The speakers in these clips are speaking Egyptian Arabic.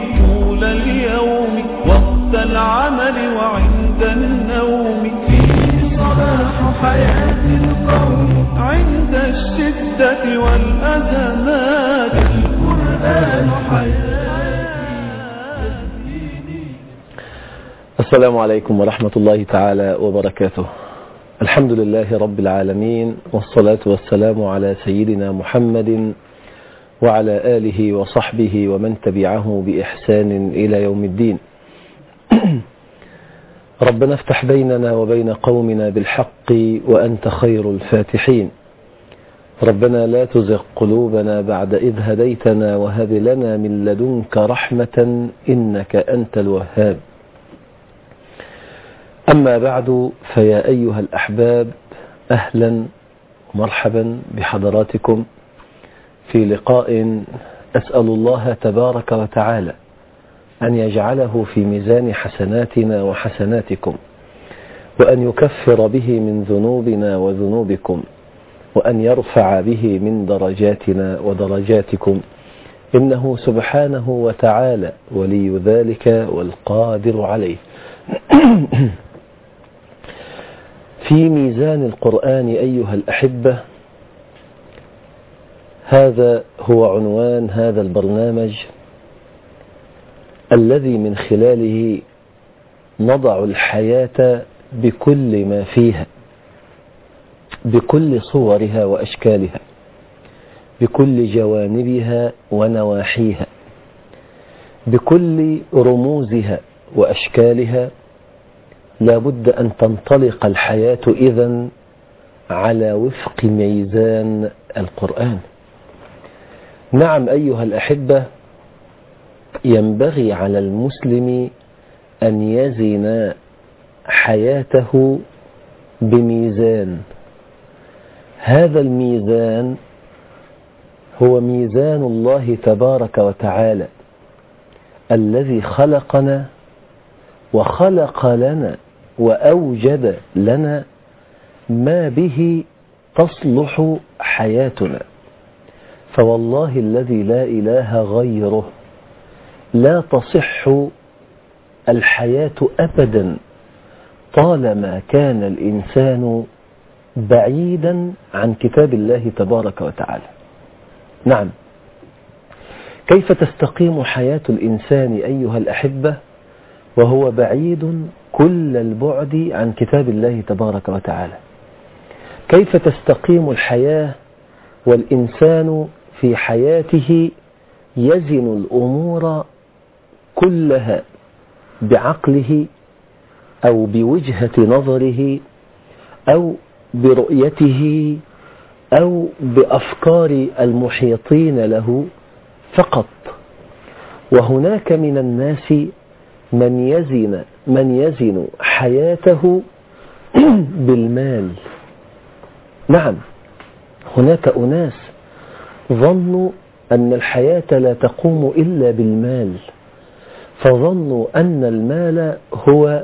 طول اليوم وقت العمل وعند النوم فيه صلاح حياة القوم عند الشدة والأزمات القرآن حياتي السلام عليكم ورحمة الله تعالى وبركاته الحمد لله رب العالمين والصلاة والسلام على سيدنا محمد وعلى آله وصحبه ومن تبعه بإحسان إلى يوم الدين ربنا افتح بيننا وبين قومنا بالحق وأنت خير الفاتحين ربنا لا تزغ قلوبنا بعد إذ هديتنا وهب لنا من لدنك رحمة إنك أنت الوهاب أما بعد فيا أيها الأحباب أهلا ومرحبا بحضراتكم في لقاء أسأل الله تبارك وتعالى أن يجعله في ميزان حسناتنا وحسناتكم وأن يكفر به من ذنوبنا وذنوبكم وأن يرفع به من درجاتنا ودرجاتكم إنه سبحانه وتعالى ولي ذلك والقادر عليه في ميزان القرآن أيها الأحبة هذا هو عنوان هذا البرنامج الذي من خلاله نضع الحياة بكل ما فيها بكل صورها وأشكالها بكل جوانبها ونواحيها بكل رموزها وأشكالها لا بد أن تنطلق الحياة إذا على وفق ميزان القرآن نعم أيها الأحبة ينبغي على المسلم أن يزن حياته بميزان هذا الميزان هو ميزان الله تبارك وتعالى الذي خلقنا وخلق لنا وأوجد لنا ما به تصلح حياتنا فوالله الذي لا إله غيره لا تصح الحياة أبدا طالما كان الإنسان بعيدا عن كتاب الله تبارك وتعالى نعم كيف تستقيم حياة الإنسان أيها الأحبة وهو بعيد كل البعد عن كتاب الله تبارك وتعالى كيف تستقيم الحياة والإنسان في حياته يزن الأمور كلها بعقله أو بوجهة نظره أو برؤيته أو بأفكار المحيطين له فقط وهناك من الناس من يزن من يزن حياته بالمال نعم هناك أناس ظنوا أن الحياة لا تقوم إلا بالمال فظنوا أن المال هو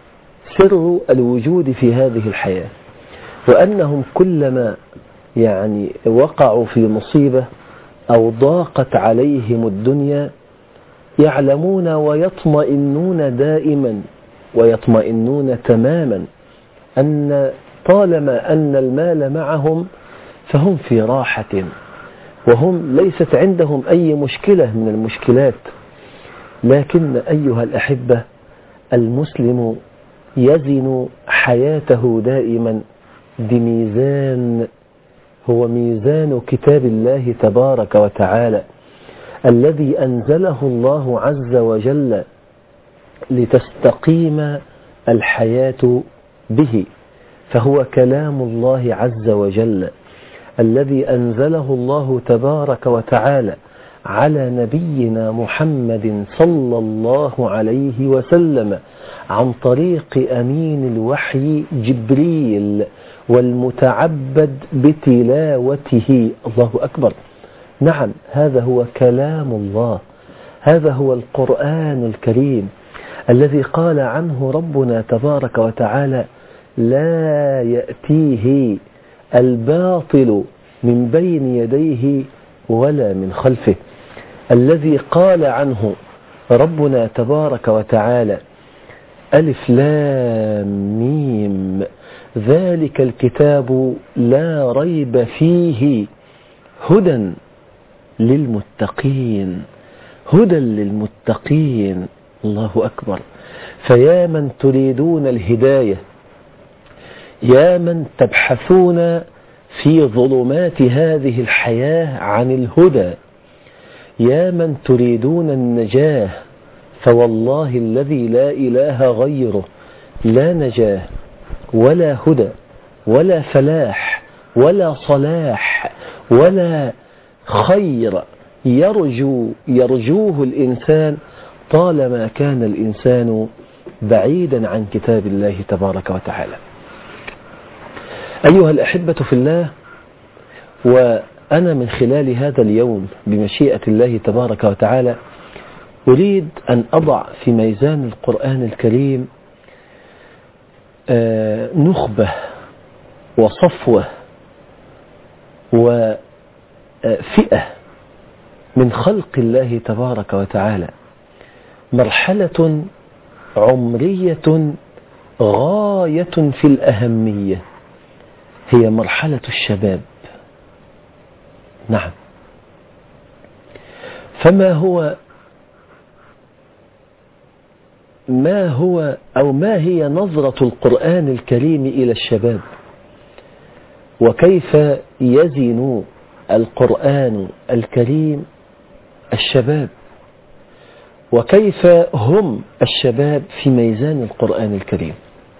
سر الوجود في هذه الحياة وأنهم كلما يعني وقعوا في مصيبة أو ضاقت عليهم الدنيا يعلمون ويطمئنون دائما ويطمئنون تماما أن طالما أن المال معهم فهم في راحة وهم ليست عندهم أي مشكلة من المشكلات لكن أيها الأحبة المسلم يزن حياته دائما بميزان هو ميزان كتاب الله تبارك وتعالى الذي أنزله الله عز وجل لتستقيم الحياة به فهو كلام الله عز وجل الذي أنزله الله تبارك وتعالى على نبينا محمد صلى الله عليه وسلم عن طريق أمين الوحي جبريل والمتعبد بتلاوته الله أكبر نعم هذا هو كلام الله هذا هو القرآن الكريم الذي قال عنه ربنا تبارك وتعالى لا يأتيه الباطل من بين يديه ولا من خلفه الذي قال عنه ربنا تبارك وتعالى ألف لام ميم ذلك الكتاب لا ريب فيه هدى للمتقين هدى للمتقين الله أكبر فيا من تريدون الهداية يا من تبحثون في ظلمات هذه الحياة عن الهدى يا من تريدون النجاة فوالله الذي لا إله غيره لا نجاه ولا هدى ولا فلاح ولا صلاح ولا خير يرجو يرجوه الإنسان طالما كان الإنسان بعيدا عن كتاب الله تبارك وتعالى أيها الأحبة في الله وأنا من خلال هذا اليوم بمشيئة الله تبارك وتعالى أريد أن أضع في ميزان القرآن الكريم نخبة وصفوة وفئة من خلق الله تبارك وتعالى مرحلة عمرية غاية في الأهمية هي مرحلة الشباب نعم فما هو ما هو أو ما هي نظرة القرآن الكريم إلى الشباب وكيف يزن القرآن الكريم الشباب وكيف هم الشباب في ميزان القرآن الكريم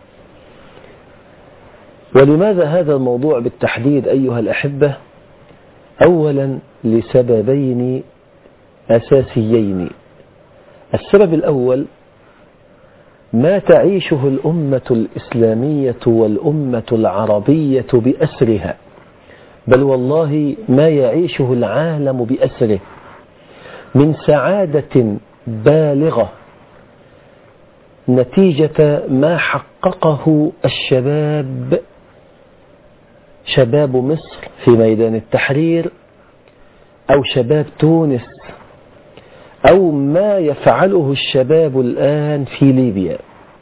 ولماذا هذا الموضوع بالتحديد أيها الأحبة أولا لسببين أساسيين السبب الأول ما تعيشه الأمة الإسلامية والأمة العربية بأسرها بل والله ما يعيشه العالم بأسره من سعادة بالغة نتيجة ما حققه الشباب شباب مصر في ميدان التحرير أو شباب تونس أو ما يفعله الشباب الآن في ليبيا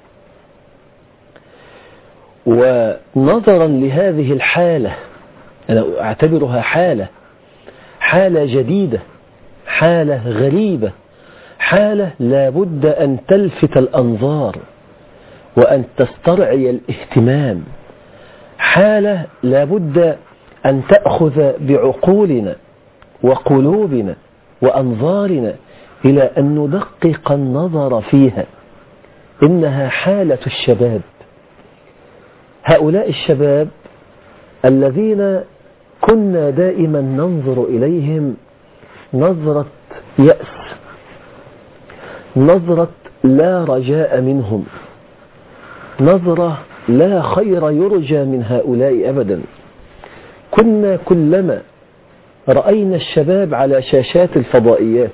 ونظرا لهذه الحالة أنا أعتبرها حالة حالة جديدة حالة غريبة حالة لابد أن تلفت الأنظار وأن تسترعي الاهتمام حالة لابد أن تأخذ بعقولنا وقلوبنا وأنظارنا إلى أن ندقق النظر فيها إنها حالة الشباب هؤلاء الشباب الذين كنا دائما ننظر إليهم نظرة يأس نظرة لا رجاء منهم نظرة لا خير يرجى من هؤلاء أبدا كنا كلما رأينا الشباب على شاشات الفضائيات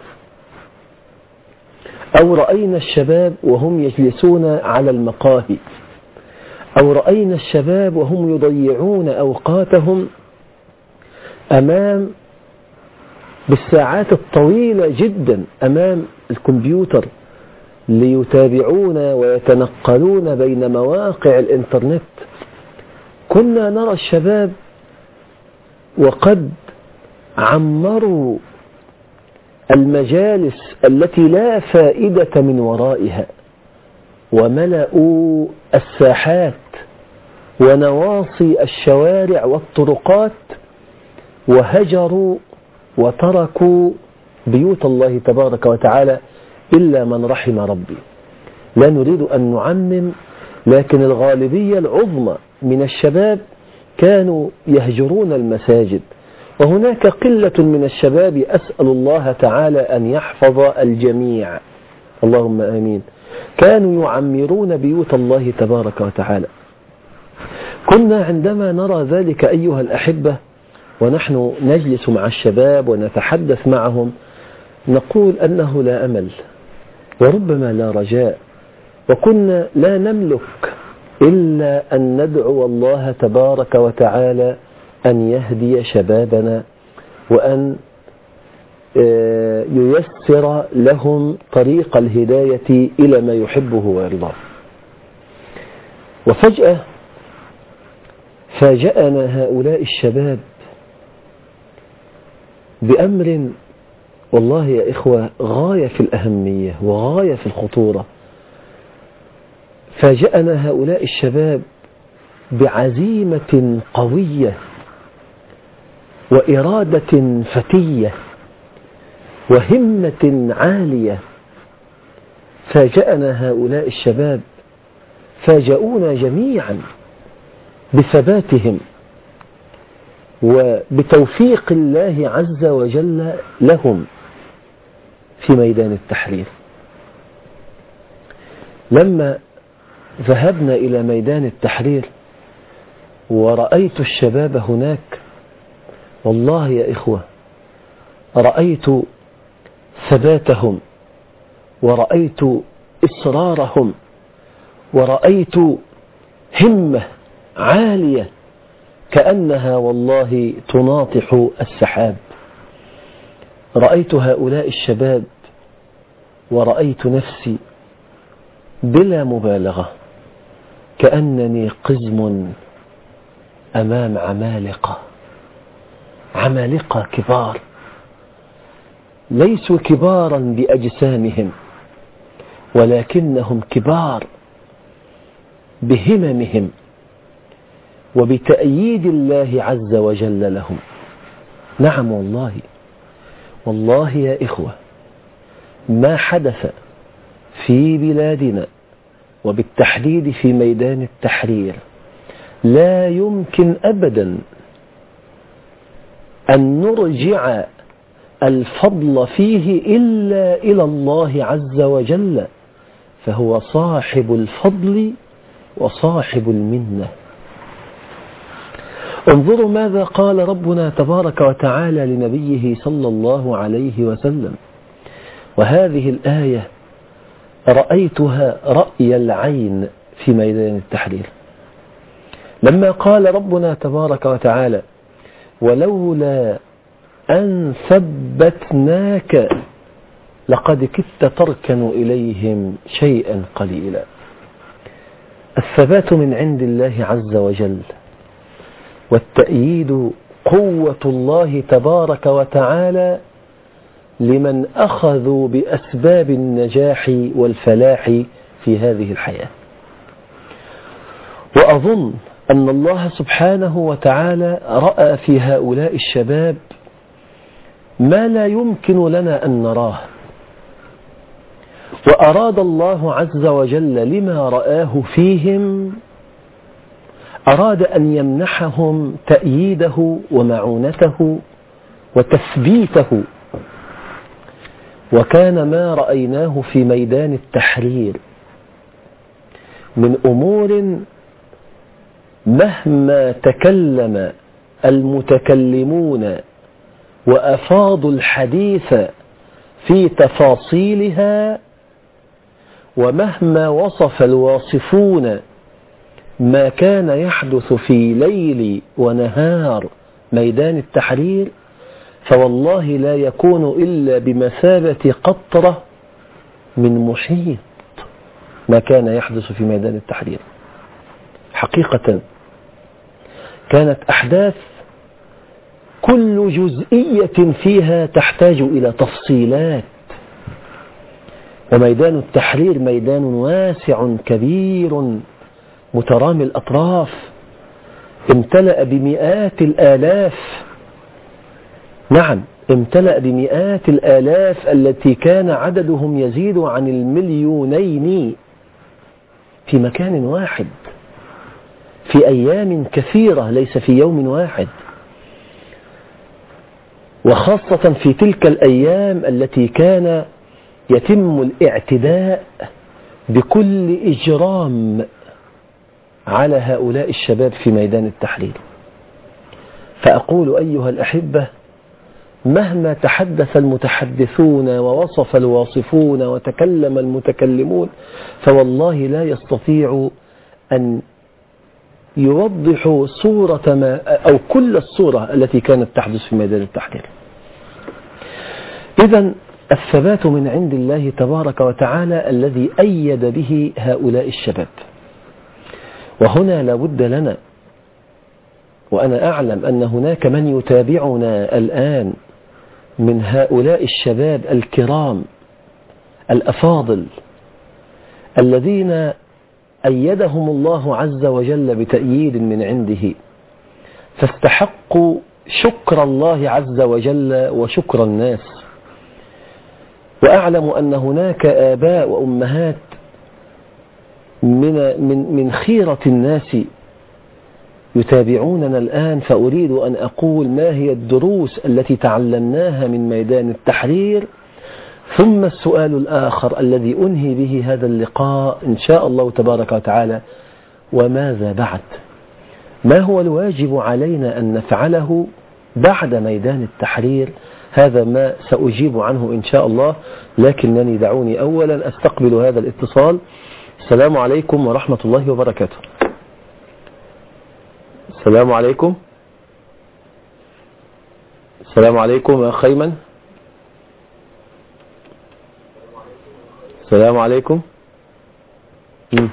أو رأينا الشباب وهم يجلسون على المقاهي أو رأينا الشباب وهم يضيعون أوقاتهم أمام بالساعات الطويلة جدا أمام الكمبيوتر ليتابعون ويتنقلون بين مواقع الإنترنت كنا نرى الشباب وقد عمروا المجالس التي لا فائدة من ورائها وملأوا الساحات ونواصي الشوارع والطرقات وهجروا وتركوا بيوت الله تبارك وتعالى إلا من رحم ربي لا نريد أن نعمم لكن الغالبية العظمى من الشباب كانوا يهجرون المساجد وهناك قلة من الشباب أسأل الله تعالى أن يحفظ الجميع اللهم آمين كانوا يعمرون بيوت الله تبارك وتعالى كنا عندما نرى ذلك أيها الأحبة ونحن نجلس مع الشباب ونتحدث معهم نقول أنه لا أمل وربما لا رجاء وكنا لا نملك إلا أن ندعو الله تبارك وتعالى أن يهدي شبابنا وأن آه، ييسر لهم طريق الهداية إلى ما يحبه ويرضاه وفجأة فاجأنا هؤلاء الشباب بأمر والله يا إخوة غاية في الأهمية وغاية في الخطورة فاجأنا هؤلاء الشباب بعزيمة قوية وإرادة فتية وهمة عالية فاجأنا هؤلاء الشباب فاجأونا جميعا بثباتهم وبتوفيق الله عز وجل لهم في ميدان التحرير لما ذهبنا إلى ميدان التحرير ورأيت الشباب هناك والله يا إخوة رأيت ثباتهم ورأيت إصرارهم ورأيت همة عالية كأنها والله تناطح السحاب رأيت هؤلاء الشباب ورأيت نفسي بلا مبالغة كأنني قزم أمام عمالقة عمالقة كبار ليسوا كبارا بأجسامهم ولكنهم كبار بهممهم وبتأييد الله عز وجل لهم نعم والله والله يا إخوة ما حدث في بلادنا وبالتحديد في ميدان التحرير لا يمكن أبدا أن نرجع الفضل فيه إلا إلى الله عز وجل فهو صاحب الفضل وصاحب المنه انظروا ماذا قال ربنا تبارك وتعالى لنبيه صلى الله عليه وسلم وهذه الآية رأيتها رأي العين في ميدان التحرير لما قال ربنا تبارك وتعالى ولولا أن ثبتناك لقد كدت تركن إليهم شيئا قليلا الثبات من عند الله عز وجل والتأييد قوة الله تبارك وتعالى لمن أخذوا بأسباب النجاح والفلاح في هذه الحياة وأظن أن الله سبحانه وتعالى رأى في هؤلاء الشباب ما لا يمكن لنا أن نراه وأراد الله عز وجل لما رآه فيهم أراد أن يمنحهم تأييده ومعونته وتثبيته وكان ما رأيناه في ميدان التحرير من أمور مهما تكلم المتكلمون وأفاضوا الحديث في تفاصيلها ومهما وصف الواصفون ما كان يحدث في ليل ونهار ميدان التحرير فوالله لا يكون إلا بمثابة قطرة من محيط ما كان يحدث في ميدان التحرير حقيقة كانت أحداث كل جزئية فيها تحتاج إلى تفصيلات وميدان التحرير ميدان واسع كبير مترامي الأطراف امتلأ بمئات الآلاف نعم امتلأ بمئات الآلاف التي كان عددهم يزيد عن المليونين في مكان واحد في أيام كثيرة ليس في يوم واحد وخاصة في تلك الأيام التي كان يتم الاعتداء بكل إجرام على هؤلاء الشباب في ميدان التحرير فأقول أيها الأحبة مهما تحدث المتحدثون ووصف الواصفون وتكلم المتكلمون فوالله لا يستطيع أن يوضح صورة ما أو كل الصورة التي كانت تحدث في ميدان التحرير إذا الثبات من عند الله تبارك وتعالى الذي أيد به هؤلاء الشباب وهنا لابد لنا وأنا أعلم أن هناك من يتابعنا الآن من هؤلاء الشباب الكرام الأفاضل الذين أيدهم الله عز وجل بتأييد من عنده فاستحقوا شكر الله عز وجل وشكر الناس وأعلم أن هناك آباء وأمهات من, من, من خيرة الناس يتابعوننا الآن فأريد أن أقول ما هي الدروس التي تعلمناها من ميدان التحرير ثم السؤال الآخر الذي أنهي به هذا اللقاء إن شاء الله تبارك وتعالى وماذا بعد ما هو الواجب علينا أن نفعله بعد ميدان التحرير هذا ما سأجيب عنه إن شاء الله لكنني دعوني أولا أستقبل هذا الاتصال السلام عليكم ورحمة الله وبركاته السلام عليكم السلام عليكم يا خيمن السلام عليكم مم.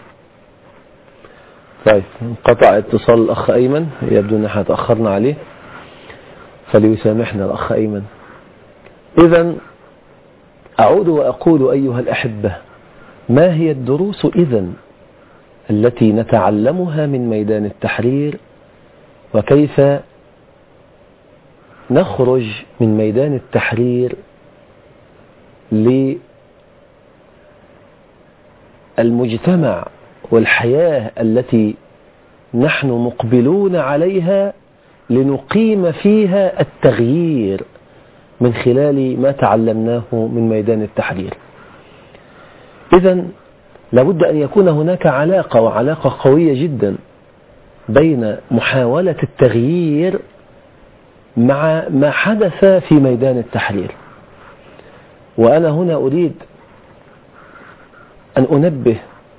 طيب انقطع اتصال الأخ أيمن يبدو أن احنا تأخرنا عليه فليسامحنا الأخ أيمن إذا أعود وأقول أيها الأحبة ما هي الدروس إذا التي نتعلمها من ميدان التحرير وكيف نخرج من ميدان التحرير للمجتمع والحياة التي نحن مقبلون عليها لنقيم فيها التغيير من خلال ما تعلمناه من ميدان التحرير إذا لابد أن يكون هناك علاقة وعلاقة قوية جدا بين محاولة التغيير مع ما حدث في ميدان التحرير وأنا هنا أريد أن أنبه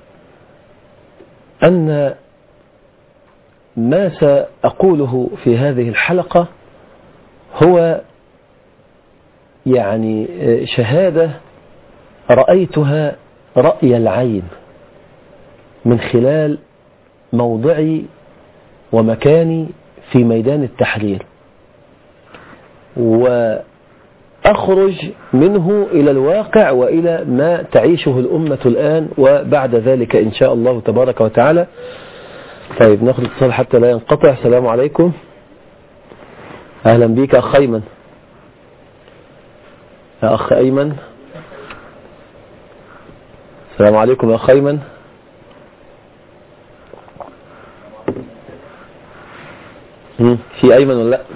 أن ما سأقوله في هذه الحلقة هو يعني شهادة رأيتها رأي العين من خلال موضعي ومكاني في ميدان التحرير وأخرج منه إلى الواقع وإلى ما تعيشه الأمة الآن وبعد ذلك إن شاء الله تبارك وتعالى طيب ناخذ اتصال حتى لا ينقطع السلام عليكم أهلا بك أخ أيمن يا أخ أيمن السلام عليكم يا أخ أيمن في أيمن ولا لا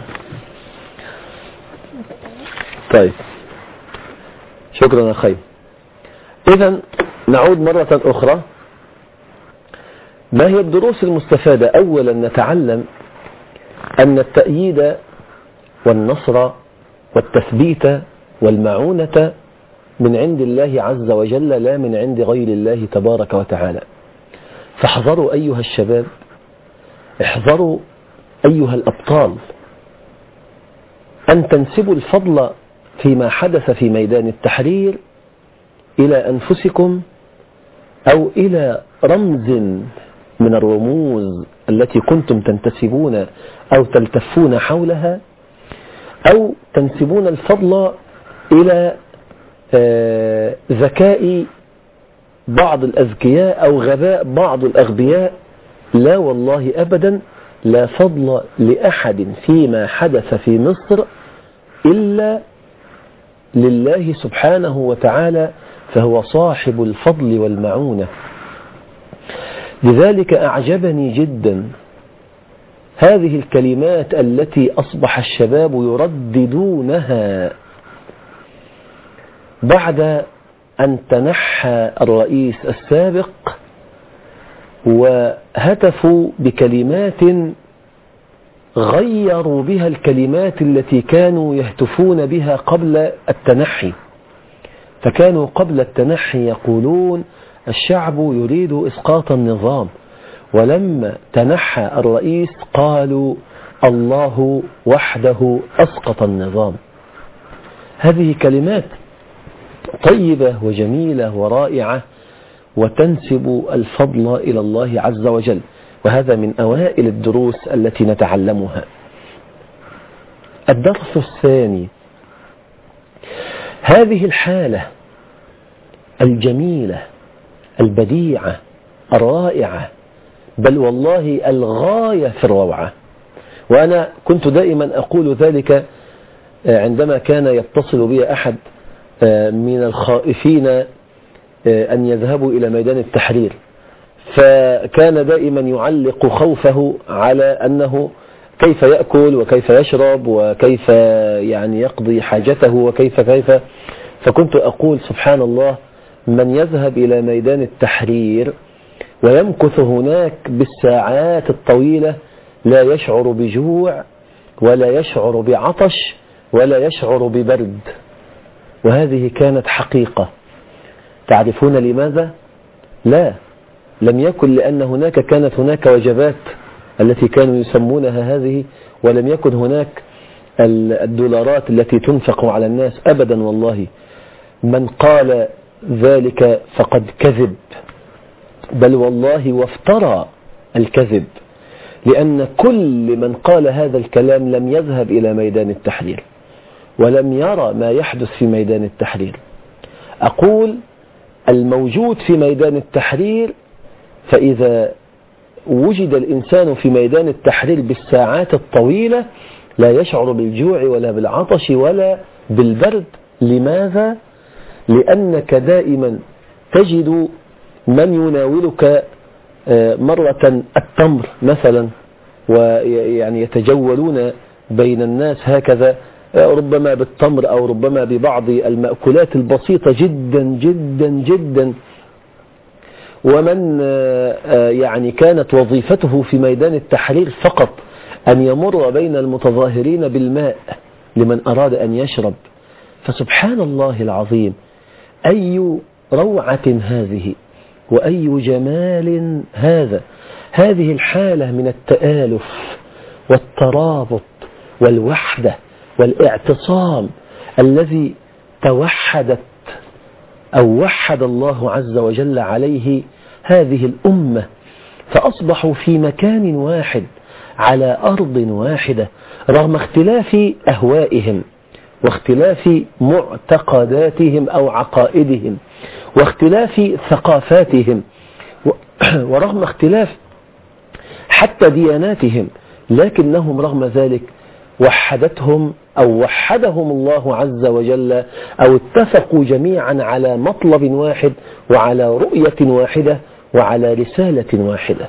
طيب شكرا يا أخي إذا نعود مرة أخرى ما هي الدروس المستفادة أولا نتعلم أن التأييد والنصر والتثبيت والمعونة من عند الله عز وجل لا من عند غير الله تبارك وتعالى فاحذروا أيها الشباب احذروا أيها الأبطال أن تنسبوا الفضل فيما حدث في ميدان التحرير إلى أنفسكم أو إلى رمز من الرموز التي كنتم تنتسبون أو تلتفون حولها أو تنسبون الفضل إلى ذكاء بعض الأذكياء أو غباء بعض الأغبياء لا والله أبدا لا فضل لأحد فيما حدث في مصر إلا لله سبحانه وتعالى فهو صاحب الفضل والمعونة لذلك أعجبني جدا هذه الكلمات التي أصبح الشباب يرددونها بعد أن تنحى الرئيس السابق وهتفوا بكلمات غيروا بها الكلمات التي كانوا يهتفون بها قبل التنحي فكانوا قبل التنحي يقولون الشعب يريد إسقاط النظام ولما تنحى الرئيس قالوا الله وحده أسقط النظام هذه كلمات طيبة وجميلة ورائعة وتنسب الفضل إلى الله عز وجل وهذا من أوائل الدروس التي نتعلمها الدرس الثاني هذه الحالة الجميلة البديعة الرائعة بل والله الغاية في الروعة وأنا كنت دائما أقول ذلك عندما كان يتصل بي أحد من الخائفين أن يذهبوا إلى ميدان التحرير فكان دائما يعلق خوفه على أنه كيف يأكل وكيف يشرب وكيف يعني يقضي حاجته وكيف كيف فكنت أقول سبحان الله من يذهب إلى ميدان التحرير ويمكث هناك بالساعات الطويلة لا يشعر بجوع ولا يشعر بعطش ولا يشعر ببرد وهذه كانت حقيقة تعرفون لماذا؟ لا لم يكن لأن هناك كانت هناك وجبات التي كانوا يسمونها هذه ولم يكن هناك الدولارات التي تنفق على الناس أبدا والله من قال ذلك فقد كذب بل والله وافترى الكذب لأن كل من قال هذا الكلام لم يذهب إلى ميدان التحرير ولم يرى ما يحدث في ميدان التحرير أقول الموجود في ميدان التحرير فإذا وجد الإنسان في ميدان التحرير بالساعات الطويلة لا يشعر بالجوع ولا بالعطش ولا بالبرد لماذا؟ لأنك دائما تجد من يناولك مرة التمر مثلا ويعني يتجولون بين الناس هكذا ربما بالتمر أو ربما ببعض المأكولات البسيطة جدا جدا جدا ومن يعني كانت وظيفته في ميدان التحرير فقط أن يمر بين المتظاهرين بالماء لمن أراد أن يشرب فسبحان الله العظيم أي روعة هذه وأي جمال هذا هذه الحالة من التآلف والترابط والوحدة والاعتصام الذي توحدت أو وحد الله عز وجل عليه هذه الأمة فأصبحوا في مكان واحد على أرض واحدة رغم اختلاف أهوائهم واختلاف معتقداتهم أو عقائدهم واختلاف ثقافاتهم ورغم اختلاف حتى دياناتهم لكنهم رغم ذلك وحدتهم أو وحدهم الله عز وجل أو اتفقوا جميعا على مطلب واحد وعلى رؤية واحدة وعلى رسالة واحدة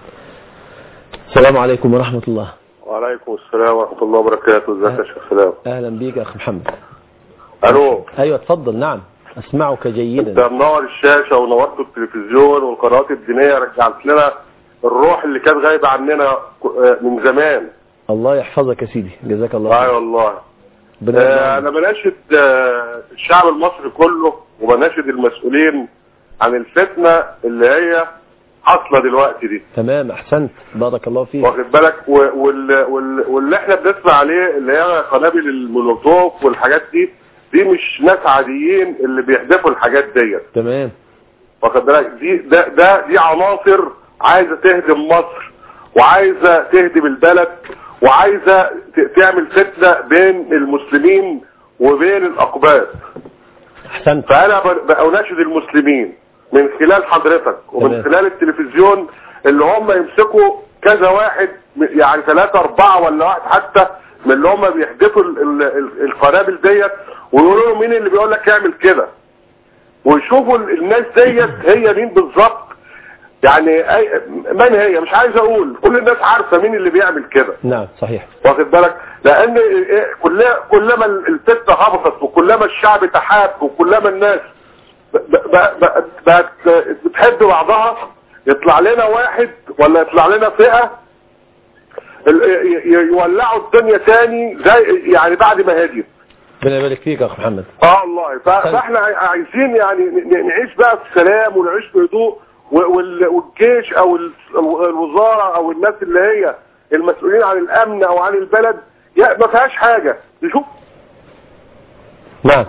السلام عليكم ورحمة الله وعليكم السلام ورحمة الله وبركاته ازيك يا شيخ سلام أهلا بيك أخي محمد الو أيوة تفضل نعم أسمعك انت جيدا منور الشاشة ونورت التلفزيون والقنوات الدينية رجعت لنا الروح اللي كانت غايبة عننا ك- من زمان الله يحفظك يا سيدي جزاك الله اي خير والله ربنا آه، يرضى انا عنك. بناشد آه، الشعب المصري كله وبناشد المسؤولين عن الفتنة اللي هي حاصلة دلوقتي دي تمام أحسنت بارك الله فيك واخد بالك و- وال... وال... واللي احنا بنسمع عليه اللي هي قنابل المولوتوف والحاجات دي دي مش ناس عاديين اللي بيحدفوا الحاجات ديت تمام واخد بالك دي ده ده دي عناصر عايزه تهدم مصر وعايزه تهدم البلد وعايزه ت- تعمل فتنه بين المسلمين وبين الاقباط أحسنت فانا ب- بأناشد المسلمين من خلال حضرتك ومن تمام. خلال التلفزيون اللي هم يمسكوا كذا واحد م- يعني ثلاثة أربعة ولا واحد حتى من اللي هم بيحدثوا ال- ال- ال- القنابل ديت ويقولوا لهم مين اللي بيقول لك اعمل كده ويشوفوا ال- الناس ديت هي مين بالظبط يعني أي من هي مش عايز اقول كل الناس عارفه مين اللي بيعمل كده نعم صحيح واخد بالك لان إيه- كل- كلما الفتنه هبطت وكلما الشعب تحاب وكلما الناس ب- ب- ب- بقت بتحب بعضها يطلع لنا واحد ولا يطلع لنا فئه ال- ي- ي- يولعوا الدنيا تاني زي يعني بعد ما هديت ربنا يبارك فيك يا أخ محمد اه والله ف- فاحنا عاي- عايزين يعني ن- ن- نعيش بقى في سلام ونعيش في هدوء و- وال- والجيش او ال- الوزاره او الناس اللي هي المسؤولين عن الامن او عن البلد يا- ما فيهاش حاجه نشوف نعم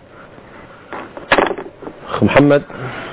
أخ محمد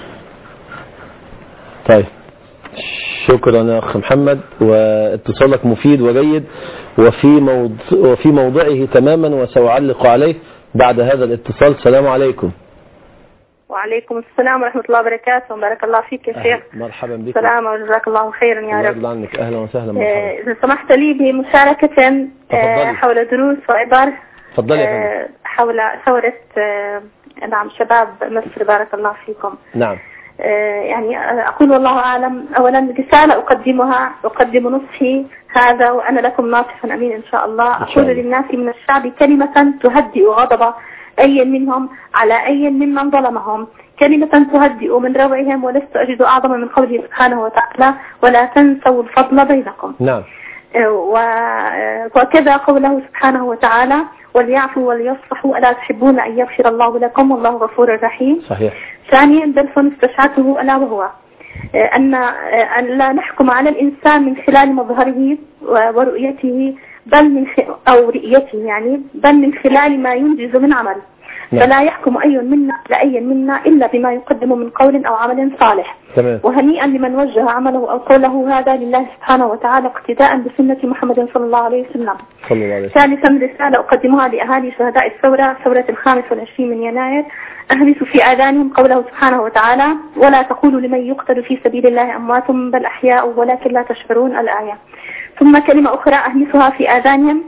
طيب شكرا يا أخ محمد واتصالك مفيد وجيد وفي موضع وفي موضعه تماما وسأعلق عليه بعد هذا الاتصال السلام عليكم وعليكم السلام ورحمة الله وبركاته بارك الله فيك يا شيخ مرحبا بك سلام وجزاك الله خيرا يا الله رب يرضى عنك أهلا وسهلا آه، مرحبا إذا سمحت لي بمشاركة آه، تفضلي. حول دروس وعبر تفضلي يا فندم آه، حول ثورة آه، نعم شباب مصر بارك الله فيكم نعم آه، يعني أقول والله أعلم أولا رسالة أقدمها أقدم نصحي هذا وأنا لكم ناصح أمين إن شاء الله إن شاء أقول الله. للناس من الشعب كلمة تهدئ غضب أي منهم على أي ممن ظلمهم كلمة تهدئ من روعهم ولست أجد أعظم من قوله سبحانه وتعالى ولا تنسوا الفضل بينكم نعم و- وكذا قوله سبحانه وتعالى وليعفوا وليصفحوا ألا تحبون أن يغفر الله لكم والله غفور رحيم صحيح ثانيا درس استشعرته ألا وهو آه، أن آه، أن لا نحكم على الإنسان من خلال مظهره و- ورؤيته بل من خ- أو رؤيته يعني بل من خلال ما ينجز من عمل نعم. فلا يحكم أي منا على أي منا إلا بما يقدم من قول أو عمل صالح تمام وهنيئا لمن وجه عمله أو قوله هذا لله سبحانه وتعالى اقتداء بسنة محمد صلى الله عليه وسلم صلى الله عليه وسلم ثالثا رسالة أقدمها لأهالي شهداء الثورة ثورة الخامس والعشرين من يناير أهمس في آذانهم قوله سبحانه وتعالى ولا تقولوا لمن يقتل في سبيل الله أموات بل أحياء ولكن لا تشعرون الآية ثم كلمة أخرى أهمسها في آذانهم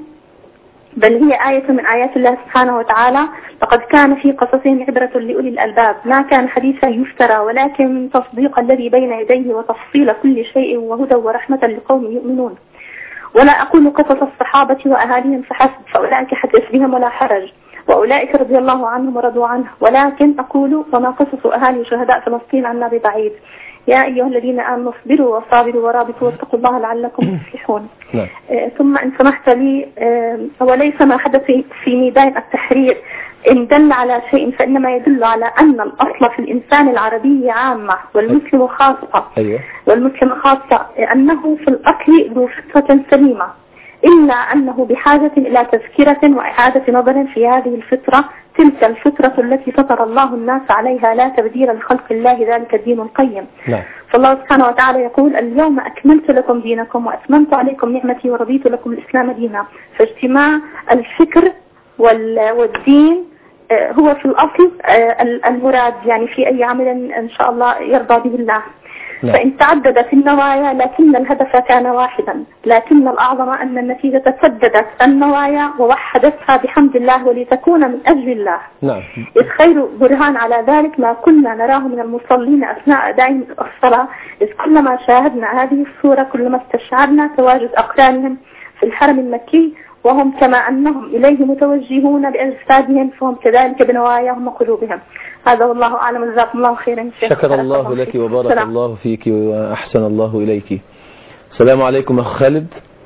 بل هي آية من آيات الله سبحانه وتعالى لقد كان في قصصهم عبرة لأولي الألباب ما كان حديثا يفترى ولكن تصديق الذي بين يديه وتفصيل كل شيء وهدى ورحمة لقوم يؤمنون ولا أقول قصص الصحابة وأهاليهم فحسب فأولئك حدث بهم ولا حرج وأولئك رضي الله عنهم ورضوا عنه ولكن أقول وما قصص أهالي شهداء فلسطين عنا ببعيد يا أيها الذين آمنوا اصبروا وصابروا ورابطوا واتقوا الله لعلكم تفلحون نعم آه، ثم إن سمحت لي آه، وليس ما حدث في- في ميدان التحرير إن دل على شيء فإنما يدل على أن الأصل في الإنسان العربي عامة والمسلم خاصة أيوه والمسلم خاصة أنه في الأصل ذو فطرة سليمة إلا أنه بحاجة إلى تذكرة وإعادة نظر في هذه الفطرة تلك الفطرة التي فطر الله الناس عليها لا تبديل لخلق الله ذلك الدين القيم نعم فالله سبحانه وتعالى يقول اليوم أكملت لكم دينكم وأتممت عليكم نعمتي ورضيت لكم الإسلام دينا فاجتماع الفكر وال- والدين آه، هو في الأصل آه، ال- المراد يعني في أي عمل إن شاء الله يرضى به الله نعم. فإن تعددت النوايا لكن الهدف كان واحدا لكن الأعظم أن النتيجة سددت النوايا ووحدتها بحمد الله ولتكون من أجل الله نعم إذ خير برهان على ذلك ما كنا نراه من المصلين أثناء أداء الصلاة إذ كلما شاهدنا هذه الصورة كلما استشعرنا تواجد أقرانهم في الحرم المكي وهم كما أنهم إليه متوجهون بأجسادهم فهم كذلك بنواياهم وقلوبهم هذا والله أعلم جزاكم الله خيرا يا شيخ. شكر بارك الله لك فيك. وبارك السلام. الله فيك وأحسن الله إليك السلام عليكم أخ خالد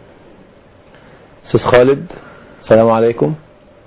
أستاذ خالد السلام عليكم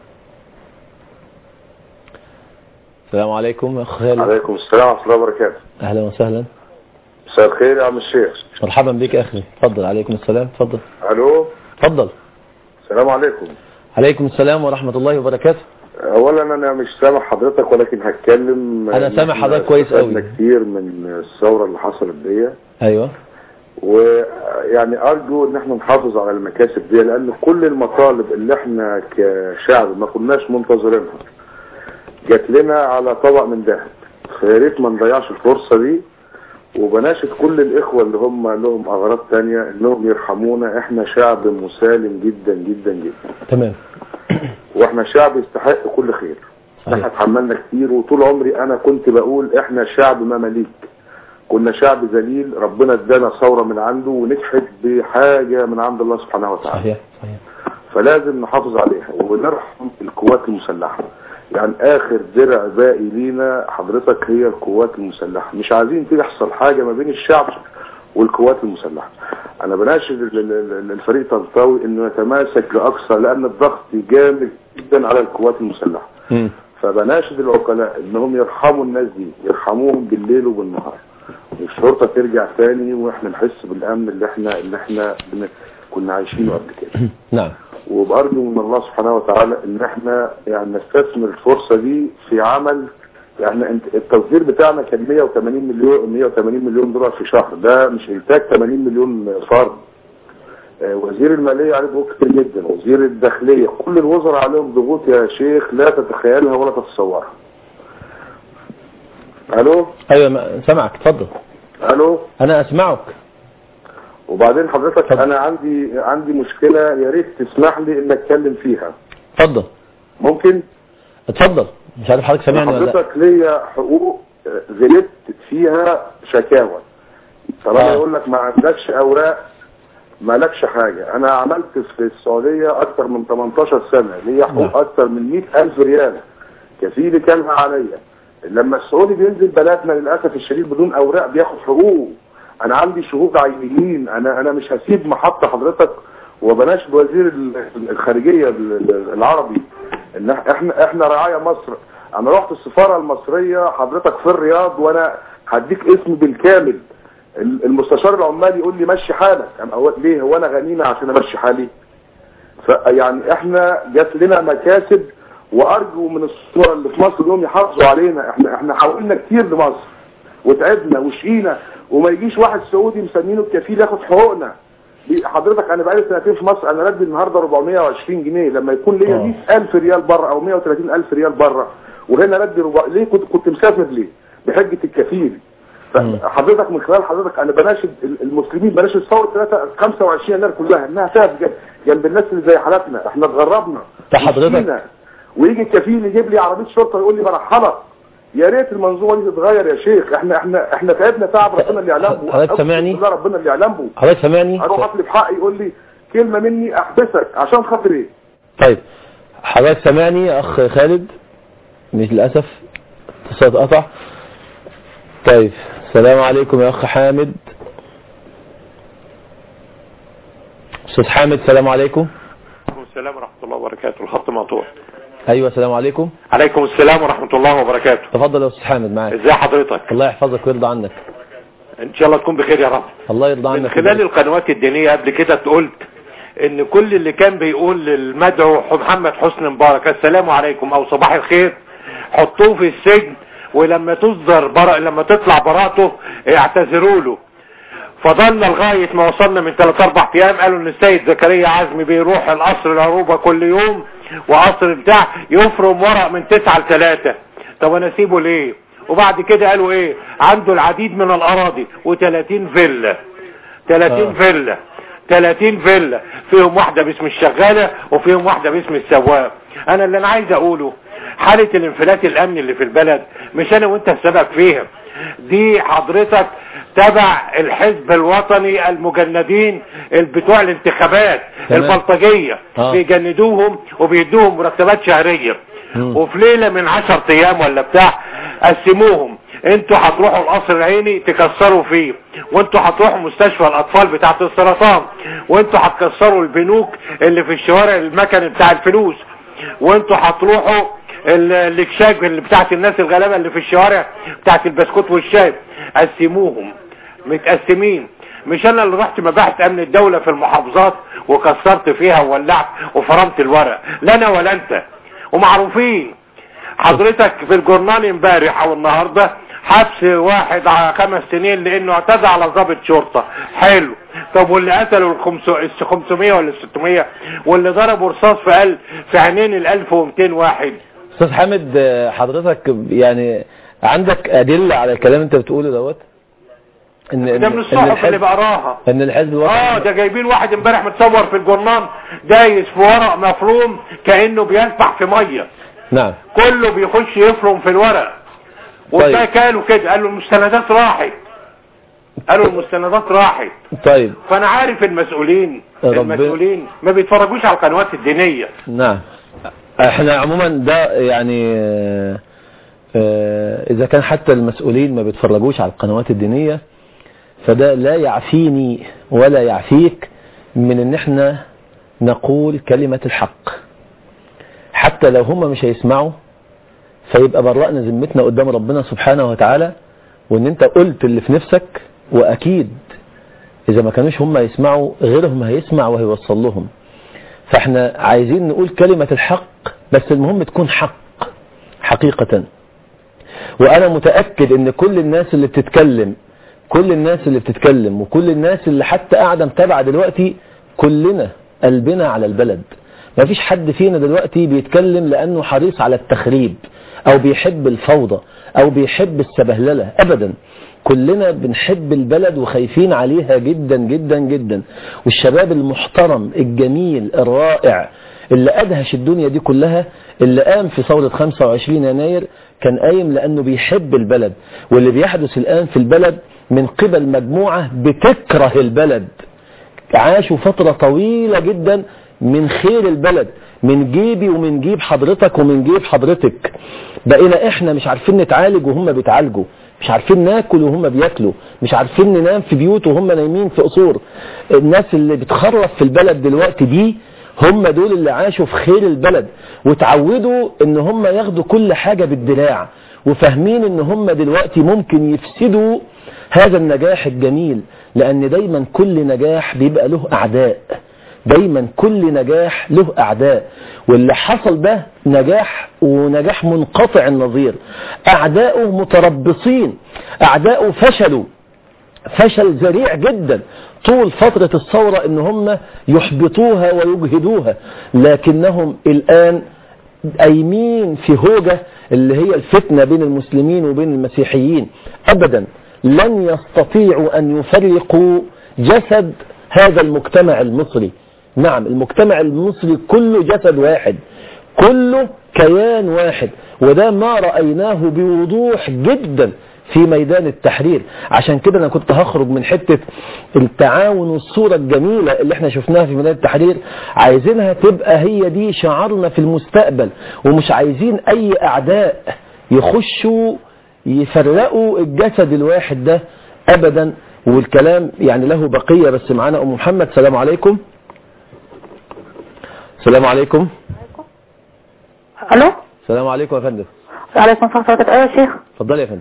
السلام عليكم أخ خالد عليكم السلام ورحمة الله وبركاته أهلا وسهلا مساء الخير يا عم الشيخ مرحبا بك أخي تفضل عليكم السلام تفضل الو تفضل السلام عليكم عليكم السلام ورحمة الله وبركاته اولا انا مش سامع حضرتك ولكن هتكلم أنا سامع إحنا حضرتك كويس أوي. استفدنا كتير من الثورة اللي حصلت دي أيوة ويعني ارجو ان احنا نحافظ على المكاسب دي لان كل المطالب اللي احنا كشعب ما كناش منتظرينها جات لنا على طبق من ذهب فيا ريت ما نضيعش الفرصه دي وبناشد كل الاخوه اللي هم لهم اغراض تانية انهم يرحمونا احنا شعب مسالم جدا جدا جدا تمام واحنا شعب يستحق كل خير صحيح. احنا اتحملنا كتير وطول عمري انا كنت بقول احنا شعب مماليك كنا شعب ذليل ربنا ادانا ثوره من عنده ونجحت بحاجه من عند الله سبحانه وتعالى صحيح صحيح فلازم نحافظ عليها ونرحم القوات المسلحه يعني اخر درع باقي لينا حضرتك هي القوات المسلحه مش عايزين تحصل حاجه ما بين الشعب والقوات المسلحه انا بناشد ال- ال- ال- الفريق طنطاوي انه يتماسك لاقصى لان الضغط جامد جدا على القوات المسلحه مم. فبناشد العقلاء انهم يرحموا الناس دي يرحموهم بالليل وبالنهار الشرطه ترجع تاني واحنا نحس بالامن اللي احنا اللي احنا بن- كنا عايشينه قبل كده نعم وبأرجو من الله سبحانه وتعالى ان احنا يعني نستثمر الفرصة دي في عمل يعني انت- التصدير بتاعنا كان 180 مليون 180 مليون دولار في شهر ده مش انتاج 80 مليون فرد آه، وزير المالية عليه ضغوط كتير جدا وزير الداخلية كل الوزراء عليهم ضغوط يا شيخ لا تتخيلها ولا تتصورها الو ايوه ما- سامعك اتفضل الو انا اسمعك وبعدين حضرتك اتفضل. انا عندي عندي مشكلة يا ريت تسمح لي ان اتكلم فيها اتفضل ممكن اتفضل مش عارف حضرتك سامعني ولا لا حضرتك ليا حقوق آه، غلبت فيها شكاوى طالما آه. يقول لك ما عندكش اوراق ما لكش حاجة انا عملت في السعودية اكتر من 18 سنة ليا نعم. حقوق اكتر من 100 الف ريال كفيلي كانها عليا لما السعودي بينزل بلدنا للاسف الشديد بدون اوراق بياخد حقوق انا عندي شهود عينيين انا انا مش هسيب محطة حضرتك وبناشد وزير ال- الخارجية ال- ال- العربي ان احنا احنا رعايا مصر انا رحت السفارة المصرية حضرتك في الرياض وانا هديك اسم بالكامل ال- المستشار العمالي يقول لي مشي حالك أنا أقول ليه هو انا غنيمة عشان امشي حالي فيعني احنا جات لنا مكاسب وارجو من الصورة اللي في مصر انهم يحافظوا علينا احنا احنا حاولنا كتير لمصر وتعبنا وشقينا وما يجيش واحد سعودي مسمينه الكفيل ياخد حقوقنا دي- حضرتك انا بقالي سنتين في مصر انا ردي النهارده 420 جنيه لما يكون ليا آه. 100000 ريال بره او 130000 ريال بره وهنا ردي ربع... ليه كنت كنت مسافر ليه بحجه الكفيل مم. فحضرتك من خلال حضرتك انا بناشد ال- المسلمين بناشد ثوره 3 25 يناير كلها انها تقف ج- جنب الناس اللي زي حالاتنا احنا اتغربنا ده حضرتك- وشقينا. ويجي الكفيل يجيب لي عربيه شرطه يقول لي برحلك يا ريت المنظومه دي تتغير يا شيخ احنا احنا احنا تعبنا تعب ربنا اللي يعلمه حضرتك أقسم سامعني؟ بالله ربنا اللي يعلمه حضرتك سامعني اروح اطلب حقي يقول لي كلمه مني احبسك عشان خاطر ايه طيب حضرتك سامعني يا اخ خالد مش للاسف اتصال اتقطع طيب السلام عليكم يا اخ حامد استاذ حامد السلام عليكم عليكم السلام ورحمة الله وبركاته الخط مقطوع ايوه السلام عليكم عليكم السلام ورحمة الله وبركاته تفضل يا استاذ حامد معاك ازي حضرتك الله يحفظك ويرضى عنك ان شاء الله تكون بخير يا رب الله يرضى من عنك خلال القنوات الدينية قبل كده قلت ان كل اللي كان بيقول للمدعو محمد حسني مبارك السلام عليكم او صباح الخير حطوه في السجن ولما تصدر برا لما تطلع براءته اعتذروا له فضلنا لغاية ما وصلنا من 3 4 ايام قالوا ان السيد زكريا عزمي بيروح القصر العروبة كل يوم وقصر بتاع يفرم ورق من 9 ل 3 طب انا اسيبه ليه وبعد كده قالوا ايه عنده العديد من الاراضي و30 فيلا 30 آه. فيلا 30 فيلا فيهم واحدة باسم الشغالة وفيهم واحدة باسم السواق انا اللي انا عايز اقوله حالة الانفلات الامني اللي في البلد مش انا وانت السبب فيها دي حضرتك تبع الحزب الوطني المجندين بتوع الانتخابات تمام. البلطجية آه. بيجندوهم وبيدوهم مرتبات شهرية مم. وفي ليلة من عشر ايام ولا بتاع قسموهم انتوا هتروحوا القصر العيني تكسروا فيه وانتوا هتروحوا مستشفى الاطفال بتاعت السرطان وانتوا هتكسروا البنوك اللي في الشوارع المكن بتاع الفلوس وانتوا هتروحوا ال- الاكشاك اللي بتاعت الناس الغلابة اللي في الشوارع بتاعت البسكوت والشاي قسموهم متقسمين مش انا اللي رحت مباحث امن الدولة في المحافظات وكسرت فيها وولعت وفرمت الورق لا انا ولا انت ومعروفين حضرتك في الجورنال امبارح او النهاردة حبس واحد على خمس سنين لانه اعتدى على ضابط شرطة حلو طب واللي قتلوا ال 500 ولا ال 600 واللي ضربوا رصاص في قلب في عينين ال 1200 واحد استاذ حامد آه، حضرتك يعني عندك ادله على الكلام اللي انت بتقوله دوت ان ده من الصحف اللي بقراها ان الحزب الوطني اه ده جايبين واحد امبارح متصور في الجورنال دايس في ورق مفروم كانه بيسبح في ميه نعم كله بيخش يفرم في الورق وده قالوا كده قالوا المستندات راحت قالوا المستندات راحت طيب فانا عارف المسؤولين ربنا- المسؤولين ما بيتفرجوش على القنوات الدينية نعم احنا عموما ده يعني آه، آه، اذا كان حتى المسؤولين ما بيتفرجوش على القنوات الدينية فده لا يعفيني ولا يعفيك من ان احنا نقول كلمة الحق حتى لو هم مش هيسمعوا فيبقى برأنا ذمتنا قدام ربنا سبحانه وتعالى وان انت قلت اللي في نفسك واكيد اذا ما كانوش هم يسمعوا غيرهم هيسمع وهيوصل لهم فاحنا عايزين نقول كلمة الحق بس المهم تكون حق حقيقة وانا متأكد ان كل الناس اللي بتتكلم كل الناس اللي بتتكلم وكل الناس اللي حتى قاعدة متابعة دلوقتي كلنا قلبنا على البلد ما فيش حد فينا دلوقتي بيتكلم لانه حريص على التخريب او بيحب الفوضى او بيحب السبهللة ابدا كلنا بنحب البلد وخايفين عليها جدا جدا جدا والشباب المحترم الجميل الرائع اللي أدهش الدنيا دي كلها اللي قام في ثورة 25 يناير كان قايم لأنه بيحب البلد واللي بيحدث الآن في البلد من قبل مجموعة بتكره البلد عاشوا فترة طويلة جدا من خير البلد من جيبي ومن جيب حضرتك ومن جيب حضرتك بقينا احنا مش عارفين نتعالج وهم بيتعالجوا مش عارفين ناكل وهم بياكلوا مش عارفين ننام في بيوت وهم نايمين في قصور الناس اللي بتخرف في البلد دلوقتي دي هم دول اللي عاشوا في خير البلد وتعودوا ان هم ياخدوا كل حاجة بالدراع وفاهمين ان هم دلوقتي ممكن يفسدوا هذا النجاح الجميل لان دايما كل نجاح بيبقى له اعداء دايما كل نجاح له اعداء واللي حصل ده نجاح ونجاح منقطع النظير اعداؤه متربصين اعداؤه فشلوا فشل ذريع جدا طول فترة الثورة ان هم يحبطوها ويجهدوها لكنهم الان ايمين في هوجة اللي هي الفتنة بين المسلمين وبين المسيحيين ابدا لن يستطيعوا ان يفرقوا جسد هذا المجتمع المصري نعم المجتمع المصري كله جسد واحد كله كيان واحد وده ما رأيناه بوضوح جدا في ميدان التحرير عشان كده انا كنت هخرج من حتة التعاون والصورة الجميلة اللي احنا شفناها في ميدان التحرير عايزينها تبقى هي دي شعارنا في المستقبل ومش عايزين اي اعداء يخشوا يفرقوا الجسد الواحد ده ابدا والكلام يعني له بقية بس معانا ام محمد سلام عليكم السلام عليكم الو السلام عليكم يا فندم عليكم السلام ورحمه الله ايوه يا شيخ اتفضلي يا فندم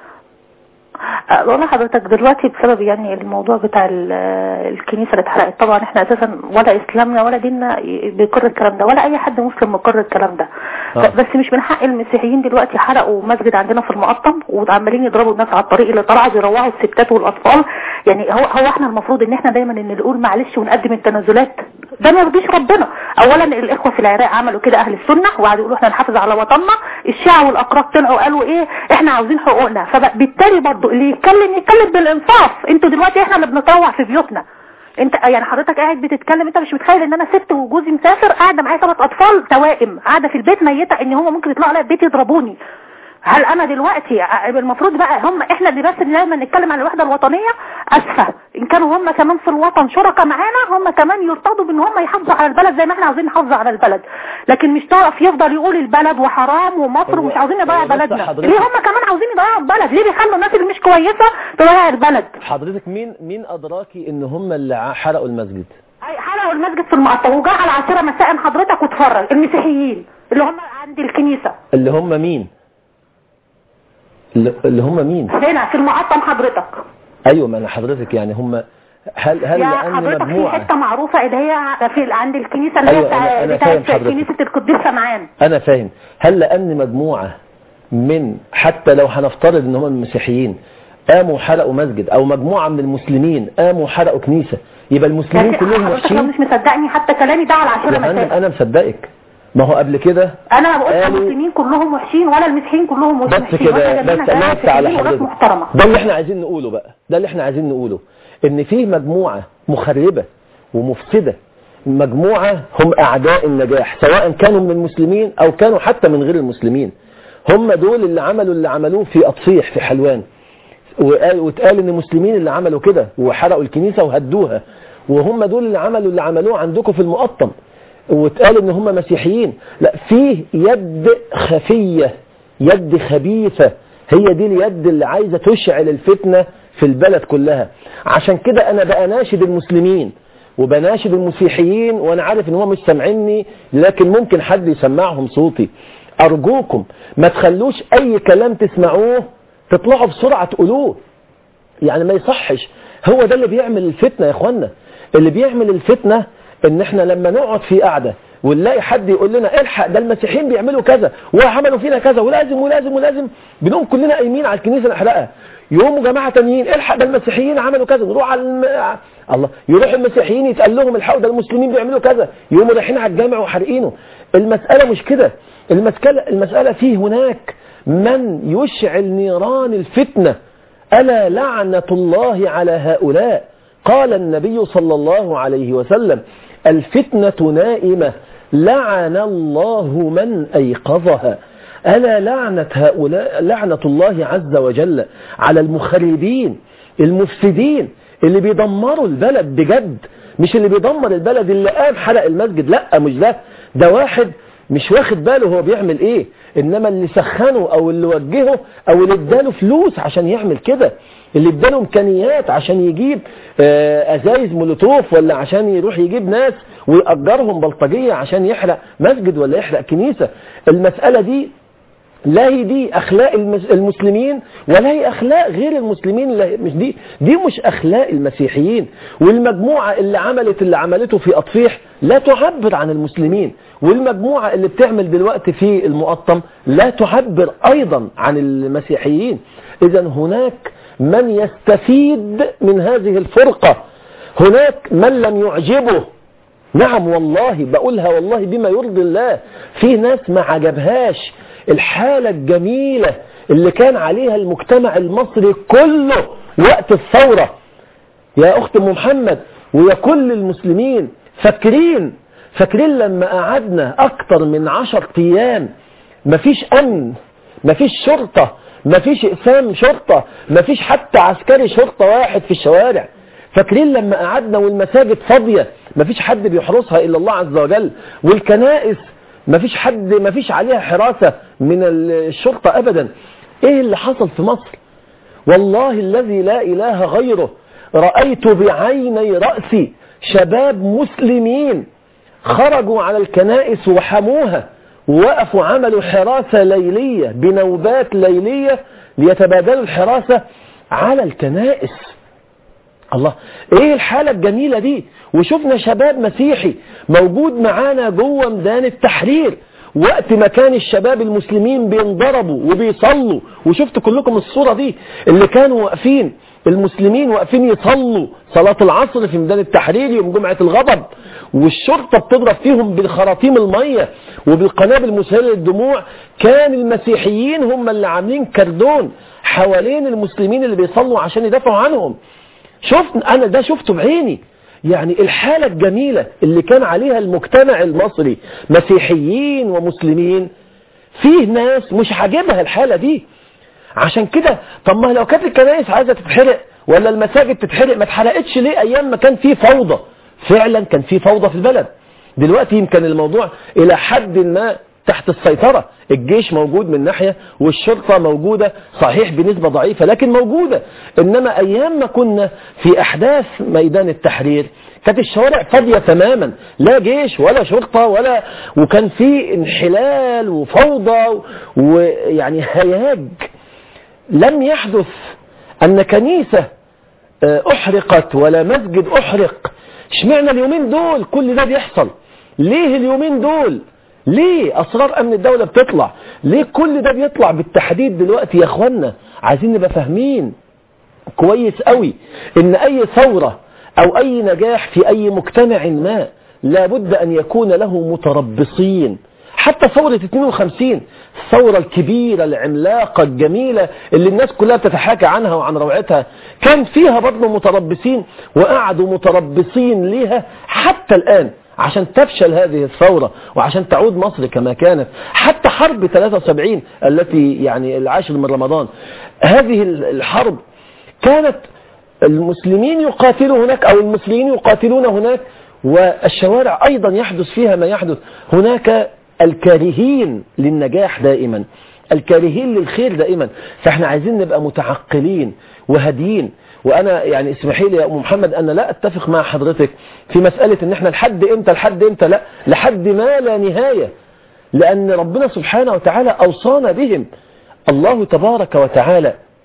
أه، بقول لحضرتك دلوقتي بسبب يعني الموضوع بتاع ال- الكنيسه اللي اتحرقت طبعا احنا اساسا ولا اسلامنا ولا ديننا ي- بيقر الكلام ده ولا اي حد مسلم مقر الكلام ده آه. ب- بس مش من حق المسيحيين دلوقتي حرقوا مسجد عندنا في المقطم وعمالين يضربوا الناس على الطريق اللي طلعوا يروعوا الستات والاطفال يعني هو هو احنا المفروض ان احنا دايما ان نقول معلش ونقدم التنازلات ده ما يرضيش ربنا اولا الاخوه في العراق عملوا كده اهل السنه وقعدوا يقولوا احنا نحافظ على وطننا الشيعة والاقراض طلعوا قالوا ايه احنا عاوزين حقوقنا فبالتالي برضو اللي يتكلم يتكلم بالانصاف انتوا دلوقتي احنا اللي بنتروع في بيوتنا انت يعني حضرتك قاعد بتتكلم انت مش متخيل ان انا ست وجوزي مسافر قاعده معايا ثلاث اطفال توائم قاعده في البيت ميته ان هم ممكن يطلعوا عليا البيت يضربوني هل انا دلوقتي ع- المفروض بقى هم احنا اللي بس دايما نتكلم عن الوحده الوطنيه اسفه ان كانوا هم كمان في الوطن شركاء معانا هم كمان يرتضوا بان هم يحافظوا على البلد زي ما احنا عاوزين نحافظ على البلد لكن مش طرف يفضل يقول البلد وحرام ومصر هو- ومش عاوزين نضيع هو بس بلدنا حضرتك- ليه هم كمان عاوزين يضيعوا البلد ليه بيخلوا الناس اللي مش كويسه تضيع البلد حضرتك مين مين ادراكي ان هم اللي ع- حرقوا المسجد أي حرقوا المسجد في المقطم وجاء على العاشرة مساء حضرتك واتفرج المسيحيين اللي هم عند الكنيسة اللي هم مين اللي اللي هم مين هنا في المقطم حضرتك ايوه ما انا حضرتك يعني هم هل هل يا لان حضرتك في مجموعه حتة معروفة اللي هي في عند الكنيسة اللي هي أيوة، بتاع- أنا- أنا فاهم بتاعت حضرتك. كنيسة القديس سمعان انا فاهم هل لان مجموعه من حتى لو هنفترض ان هم المسيحيين قاموا حرقوا مسجد او مجموعه من المسلمين قاموا حرقوا كنيسه يبقى المسلمين لكن كلهم حضرتك لو وحشين مش مصدقني حتى كلامي ده على يا العاشرة فندم مساء انا مصدقك ما هو قبل كده انا ما بقولش قالوا- المسلمين كلهم وحشين ولا المسيحيين كلهم بس وحشين كده وإحنا بس جميعنا الله ناس يفتح على مسيحيين وناس حضرتك محترمة ده اللي احنا عايزين نقوله بقى ده اللي احنا عايزين نقوله ان في مجموعة مخربة ومفسدة مجموعة هم اعداء النجاح سواء كانوا من المسلمين او كانوا حتى من غير المسلمين هم دول اللي عملوا اللي عملوه في اطفيح في حلوان وقال واتقال ان المسلمين اللي عملوا كده وحرقوا الكنيسة وهدوها وهم دول اللي عملوا اللي عملوه عندكم في المقطم واتقال ان هم مسيحيين لا فيه يد خفية يد خبيثة هي دي اليد اللي عايزة تشعل الفتنة في البلد كلها عشان كده انا بقى ناشد المسلمين وبناشد المسيحيين وانا عارف ان هم مش سامعيني لكن ممكن حد يسمعهم صوتي ارجوكم ما تخلوش اي كلام تسمعوه تطلعوا بسرعة تقولوه يعني ما يصحش هو ده اللي بيعمل الفتنة يا اخوانا اللي بيعمل الفتنة ان احنا لما نقعد في قعده ونلاقي حد يقول لنا الحق ده المسيحيين بيعملوا كذا وعملوا فينا كذا ولازم ولازم ولازم بنقوم كلنا قايمين على الكنيسه نحرقها يقوموا جماعه تانيين الحق ده المسيحيين عملوا كذا نروح على الم... الله يروح المسيحيين يتقال لهم الحق ده المسلمين بيعملوا كذا يقوموا رايحين على الجامع وحارقينه المساله مش كده المساله المساله فيه هناك من يشعل نيران الفتنه الا لعنه الله على هؤلاء قال النبي صلى الله عليه وسلم الفتنة نائمة لعن الله من أيقظها ألا لعنة هؤلاء لعنة الله عز وجل على المخربين المفسدين اللي بيدمروا البلد بجد مش اللي بيدمر البلد اللي قام حرق المسجد لا مش ده ده واحد مش واخد باله هو بيعمل ايه انما اللي سخنه او اللي وجهه او اللي اداله فلوس عشان يعمل كده اللي اداله امكانيات عشان يجيب آه، ازايز مولوتوف ولا عشان يروح يجيب ناس ويأجرهم بلطجية عشان يحرق مسجد ولا يحرق كنيسة المسألة دي لا هي دي اخلاق المس- المسلمين ولا هي اخلاق غير المسلمين لا مش دي دي مش اخلاق المسيحيين والمجموعه اللي عملت اللي عملته في اطفيح لا تعبر عن المسلمين والمجموعه اللي بتعمل دلوقتي في المقطم لا تعبر ايضا عن المسيحيين اذا هناك من يستفيد من هذه الفرقه هناك من لم يعجبه نعم والله بقولها والله بما يرضي الله في ناس ما عجبهاش الحالة الجميلة اللي كان عليها المجتمع المصري كله وقت الثورة يا أخت أم محمد ويا كل المسلمين فاكرين فاكرين لما قعدنا أكتر من عشر أيام مفيش أمن مفيش شرطة مفيش إقسام شرطة مفيش حتى عسكري شرطة واحد في الشوارع فاكرين لما قعدنا والمساجد فاضية مفيش حد بيحرسها إلا الله عز وجل والكنائس مفيش حد مفيش عليها حراسة من الشرطة أبدا إيه اللي حصل في مصر والله الذي لا إله غيره رأيت بعيني رأسي شباب مسلمين خرجوا على الكنائس وحموها ووقفوا عملوا حراسة ليلية بنوبات ليلية ليتبادلوا الحراسة على الكنائس الله ايه الحالة الجميلة دي وشفنا شباب مسيحي موجود معانا جوه ميدان التحرير وقت ما كان الشباب المسلمين بينضربوا وبيصلوا وشفت كلكم الصورة دي اللي كانوا واقفين المسلمين واقفين يصلوا صلاة العصر في ميدان التحرير يوم جمعة الغضب والشرطة بتضرب فيهم بالخراطيم المية وبالقنابل مسيلة للدموع كان المسيحيين هم اللي عاملين كردون حوالين المسلمين اللي بيصلوا عشان يدافعوا عنهم شفت انا ده شفته بعيني يعني الحالة الجميلة اللي كان عليها المجتمع المصري مسيحيين ومسلمين فيه ناس مش عاجبها الحالة دي عشان كده طب ما لو كانت الكنائس عايزة تتحرق ولا المساجد تتحرق ما اتحرقتش ليه ايام ما كان فيه فوضى فعلا كان فيه فوضى في البلد دلوقتي يمكن الموضوع الى حد ما تحت السيطرة الجيش موجود من ناحية والشرطة موجودة صحيح بنسبة ضعيفة لكن موجودة إنما أيام ما كنا في أحداث ميدان التحرير كانت الشوارع فاضية تماما لا جيش ولا شرطة ولا وكان في انحلال وفوضى ويعني هياج لم يحدث أن كنيسة أحرقت ولا مسجد أحرق اشمعنى اليومين دول كل ده بيحصل ليه اليومين دول ليه أسرار أمن الدولة بتطلع ليه كل ده بيطلع بالتحديد دلوقتي يا أخوانا عايزين نبقى فاهمين كويس قوي إن أي ثورة أو أي نجاح في أي مجتمع ما لابد أن يكون له متربصين حتى ثورة 52 الثورة الكبيرة العملاقة الجميلة اللي الناس كلها بتتحاكى عنها وعن روعتها كان فيها برضه متربصين وقعدوا متربصين ليها حتى الآن عشان تفشل هذه الثورة وعشان تعود مصر كما كانت حتى حرب 73 التي يعني العاشر من رمضان هذه الحرب كانت المسلمين يقاتلوا هناك أو المسلمين يقاتلون هناك والشوارع أيضا يحدث فيها ما يحدث هناك الكارهين للنجاح دائما الكارهين للخير دائما فاحنا عايزين نبقى متعقلين وهاديين وانا يعني اسمحي لي يا ام محمد انا لا اتفق مع حضرتك في مسألة ان احنا لحد امتى لحد امتى لا لحد ما لا نهاية لان ربنا سبحانه وتعالى اوصانا بهم الله تبارك وتعالى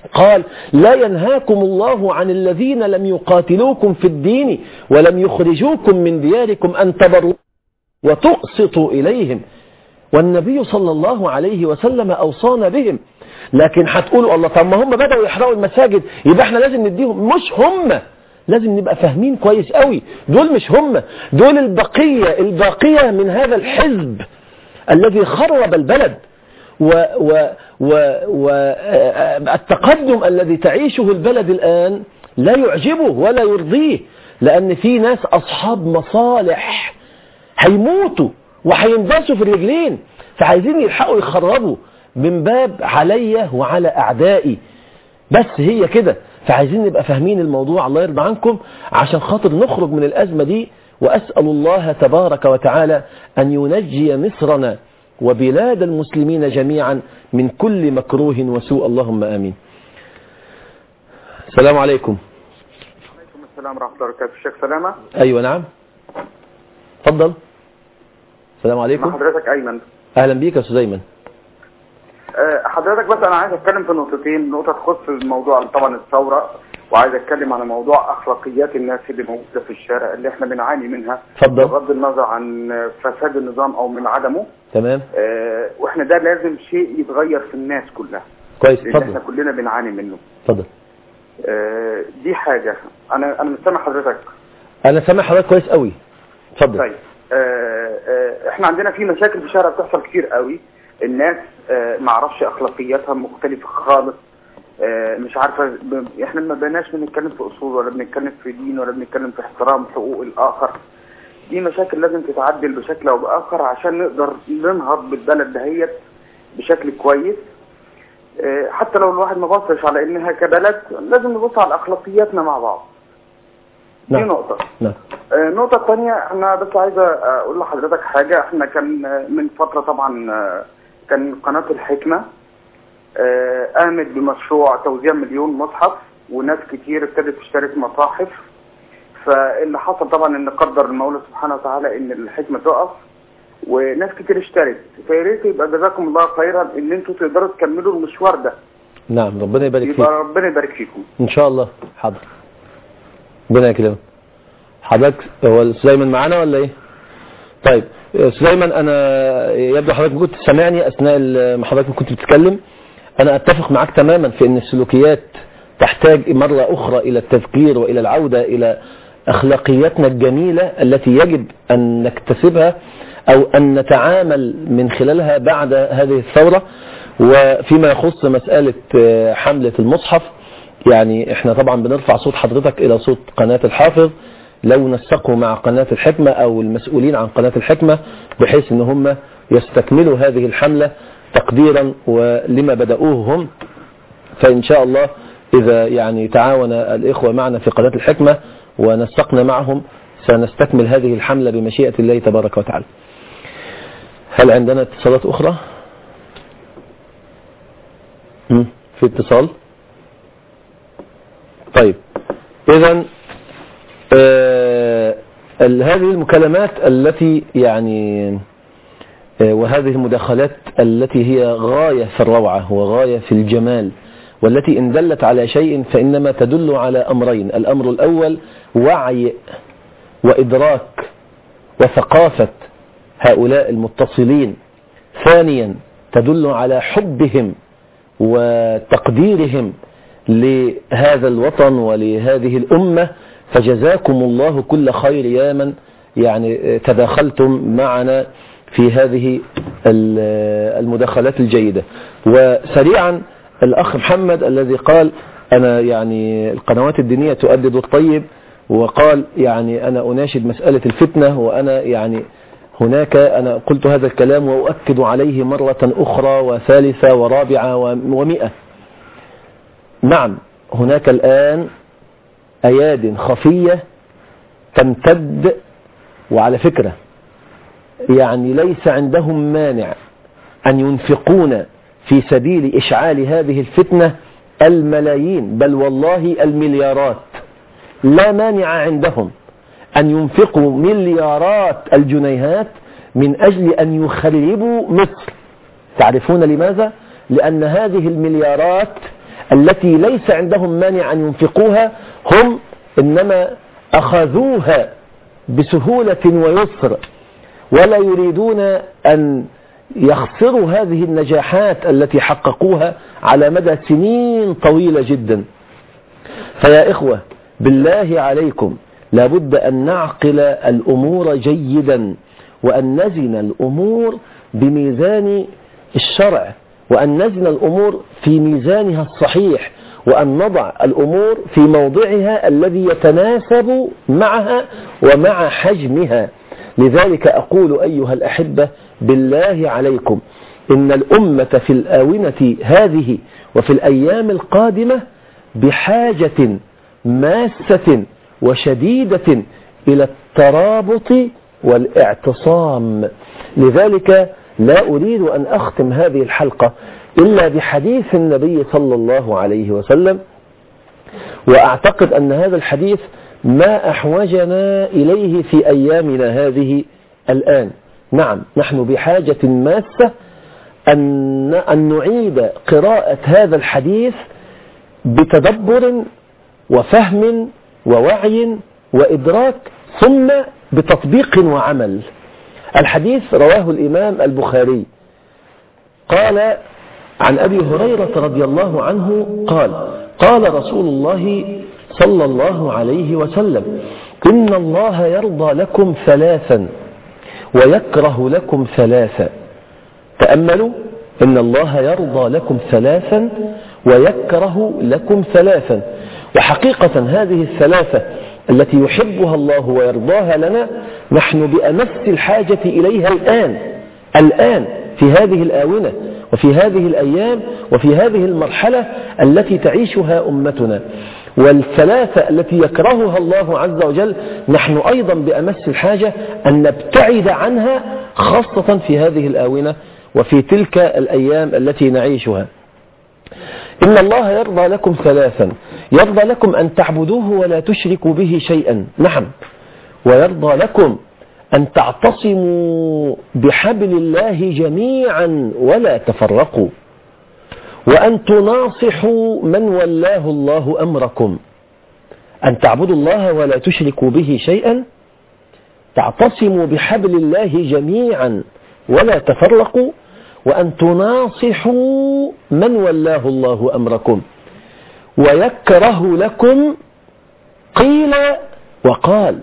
قال لا ينهاكم الله عن الذين لم يقاتلوكم في الدين ولم يخرجوكم من دياركم أن تبروا وتقسطوا إليهم والنبي صلى الله عليه وسلم أوصانا بهم لكن هتقولوا الله طب ما هم بدأوا يحرقوا المساجد يبقى احنا لازم نديهم مش هم لازم نبقى فاهمين كويس قوي دول مش هم دول البقية الباقية من هذا الحزب الذي خرب البلد و و و و آه، التقدم الذي تعيشه البلد الآن لا يعجبه ولا يرضيه لأن في ناس أصحاب مصالح هيموتوا وهيندسوا في الرجلين فعايزين يلحقوا يخربوا من باب عليا وعلى أعدائي بس هي كده فعايزين نبقى فاهمين الموضوع الله يرضى عنكم عشان خاطر نخرج من الأزمة دي وأسأل الله تبارك وتعالى أن ينجي مصرنا وبلاد المسلمين جميعا من كل مكروه وسوء اللهم آمين السلام عليكم عليكم السلام ورحمة الله وبركاته الشيخ سلامة أيوة نعم تفضل السلام مع عليكم حضرتك أيمن أهلا بيك يا أستاذ أيمن أه، حضرتك بس أنا عايز أتكلم في نقطتين نقطة تخص الموضوع طبعا الثورة وعايز أتكلم على موضوع أخلاقيات الناس اللي موجودة في الشارع اللي احنا بنعاني منها اتفضل. بغض النظر عن فساد النظام أو من عدمه تمام أه، واحنا ده لازم شيء يتغير في الناس كلها كويس لأن احنا اتفضل كلنا بنعاني منه اتفضل أه، دي حاجة أنا أنا مستمع حضرتك أنا سامع حضرتك كويس قوي اتفضل طيب آه، آه، احنا عندنا في مشاكل في الشارع بتحصل كتير قوي الناس آه، معرفش اخلاقياتها مختلفة خالص آه، مش عارفة ب- احنا ما بقيناش بنتكلم في اصول ولا بنتكلم في دين ولا بنتكلم في احترام حقوق الاخر دي مشاكل لازم تتعدل بشكل او باخر عشان نقدر ننهض بالبلد دهيت بشكل كويس آه، حتى لو الواحد ما بصش على انها كبلد لازم نبص على اخلاقياتنا مع بعض دي نعم نقطة نعم آه، النقطة الثانية أنا بس عايزة أقول لحضرتك حاجة إحنا كان آه، من فترة طبعا آه، كان قناة الحكمة آه، قامت بمشروع توزيع مليون مصحف وناس كتير ابتدت تشترك مصاحف فاللي حصل طبعا إن قدر المولى سبحانه وتعالى إن الحكمة تقف وناس كتير اشترت فيا ريت يبقى جزاكم الله خيرا إن أنتوا تقدروا تكملوا المشوار ده نعم ربنا يبارك فيك يبقى ربنا يبارك فيكم ان شاء الله حاضر ربنا يكرمك حضرتك هو الاستاذ ايمن معانا ولا ايه طيب استاذ ايمن انا يبدو حضرتك كنت سامعني اثناء ال- ما حضرتك كنت بتتكلم انا اتفق معاك تماما في ان السلوكيات تحتاج مرة اخرى الى التذكير والى العودة الى اخلاقياتنا الجميلة التي يجب ان نكتسبها او ان نتعامل من خلالها بعد هذه الثورة وفيما يخص مسألة آه، حملة المصحف يعني احنا طبعا بنرفع صوت حضرتك الى صوت قناة الحافظ لو نسقوا مع قناة الحكمة او المسؤولين عن قناة الحكمة بحيث ان هم يستكملوا هذه الحملة تقديرا ولما بدأوه هم فإن شاء الله إذا يعني تعاون الإخوة معنا في قناة الحكمة ونسقنا معهم سنستكمل هذه الحملة بمشيئة الله تبارك وتعالى هل عندنا اتصالات أخرى مم، في اتصال طيب إذا آه ال- هذه المكالمات التي يعني آه، وهذه المداخلات التي هي غاية في الروعة وغاية في الجمال والتي إن دلت على شيء فإنما تدل على أمرين الأمر الأول وعي وإدراك وثقافة هؤلاء المتصلين ثانيا تدل على حبهم وتقديرهم لهذا الوطن ولهذه الأمة فجزاكم الله كل خير يا من يعني تداخلتم معنا في هذه ال- المداخلات الجيدة وسريعا الأخ محمد الذي قال أنا يعني القنوات الدينية تؤدد الطيب وقال يعني أنا أناشد مسألة الفتنة وأنا يعني هناك أنا قلت هذا الكلام وأؤكد عليه مرة أخرى وثالثة ورابعة ومئة نعم هناك الآن أياد خفية تمتد وعلى فكرة يعني ليس عندهم مانع أن ينفقون في سبيل إشعال هذه الفتنة الملايين بل والله المليارات لا مانع عندهم أن ينفقوا مليارات الجنيهات من أجل أن يخربوا مصر تعرفون لماذا؟ لأن هذه المليارات التي ليس عندهم مانع أن ينفقوها هم إنما أخذوها بسهولة ويسر ولا يريدون أن يخسروا هذه النجاحات التي حققوها على مدى سنين طويلة جدا فيا إخوة بالله عليكم لابد أن نعقل الأمور جيدا وأن نزن الأمور بميزان الشرع وأن نزن الأمور في ميزانها الصحيح وأن نضع الأمور في موضعها الذي يتناسب معها ومع حجمها لذلك أقول أيها الأحبة بالله عليكم إن الأمة في الآونة هذه وفي الأيام القادمة بحاجة ماسة وشديدة إلى الترابط والاعتصام لذلك لا أريد أن أختم هذه الحلقة إلا بحديث النبي صلى الله عليه وسلم وأعتقد أن هذا الحديث ما أحوجنا إليه في أيامنا هذه الآن نعم نحن بحاجة ماسة أن, أن نعيد قراءة هذا الحديث بتدبر وفهم ووعي وإدراك ثم بتطبيق وعمل الحديث رواه الإمام البخاري قال عن أبي هريرة رضي الله عنه قال قال رسول الله صلى الله عليه وسلم إن الله يرضى لكم ثلاثا ويكره لكم ثلاثا تأملوا إن الله يرضى لكم ثلاثا ويكره لكم ثلاثا وحقيقة هذه الثلاثة التي يحبها الله ويرضاها لنا نحن بأمس الحاجة إليها الآن الآن في هذه الآونة وفي هذه الأيام وفي هذه المرحلة التي تعيشها أمتنا والثلاثة التي يكرهها الله عز وجل نحن أيضا بأمس الحاجة أن نبتعد عنها خاصة في هذه الآونة وفي تلك الأيام التي نعيشها إن الله يرضى لكم ثلاثا يرضى لكم أن تعبدوه ولا تشركوا به شيئا نعم ويرضى لكم أن تعتصموا بحبل الله جميعا ولا تفرقوا وأن تناصحوا من ولاه الله أمركم أن تعبدوا الله ولا تشركوا به شيئا تعتصموا بحبل الله جميعا ولا تفرقوا وأن تناصحوا من ولاه الله أمركم ويكره لكم قيل وقال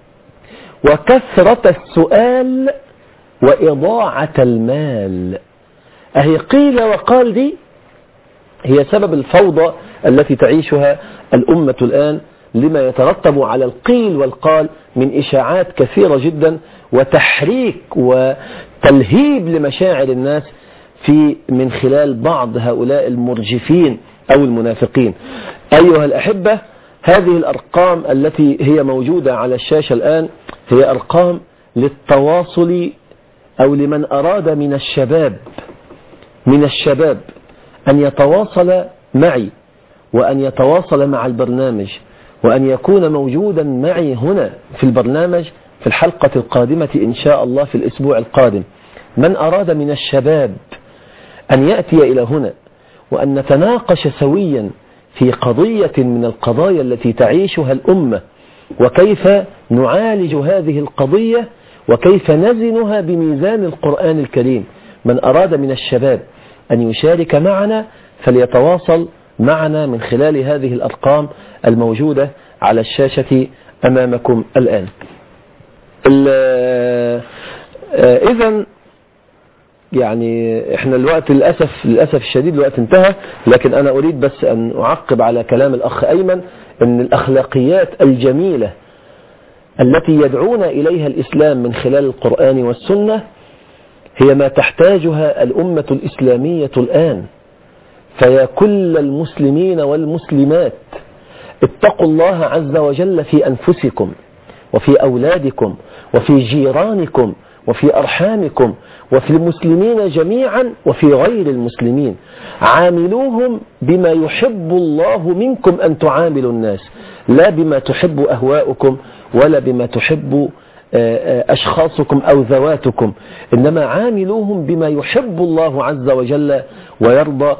وكثرة السؤال وإضاعة المال أهي قيل وقال دي هي سبب الفوضى التي تعيشها الأمة الآن لما يترتب على القيل والقال من إشاعات كثيرة جدا وتحريك وتلهيب لمشاعر الناس في من خلال بعض هؤلاء المرجفين أو المنافقين أيها الأحبة هذه الأرقام التي هي موجودة على الشاشة الآن هي أرقام للتواصل أو لمن أراد من الشباب من الشباب أن يتواصل معي وأن يتواصل مع البرنامج وأن يكون موجودا معي هنا في البرنامج في الحلقة القادمة إن شاء الله في الأسبوع القادم من أراد من الشباب أن يأتي إلى هنا وأن نتناقش سويا في قضية من القضايا التي تعيشها الأمة وكيف نعالج هذه القضية وكيف نزنها بميزان القرآن الكريم من أراد من الشباب أن يشارك معنا فليتواصل معنا من خلال هذه الأرقام الموجودة على الشاشة أمامكم الآن إذا يعني احنا الوقت للأسف للأسف الشديد الوقت انتهى لكن أنا أريد بس أن أعقب على كلام الأخ أيمن أن الأخلاقيات الجميلة التي يدعون إليها الإسلام من خلال القرآن والسنة هي ما تحتاجها الأمة الإسلامية الآن فيا كل المسلمين والمسلمات اتقوا الله عز وجل في أنفسكم وفي أولادكم وفي جيرانكم وفي أرحامكم وفي المسلمين جميعا وفي غير المسلمين عاملوهم بما يحب الله منكم أن تعاملوا الناس لا بما تحب أهواؤكم ولا بما تحب أشخاصكم أو ذواتكم إنما عاملوهم بما يحب الله عز وجل ويرضى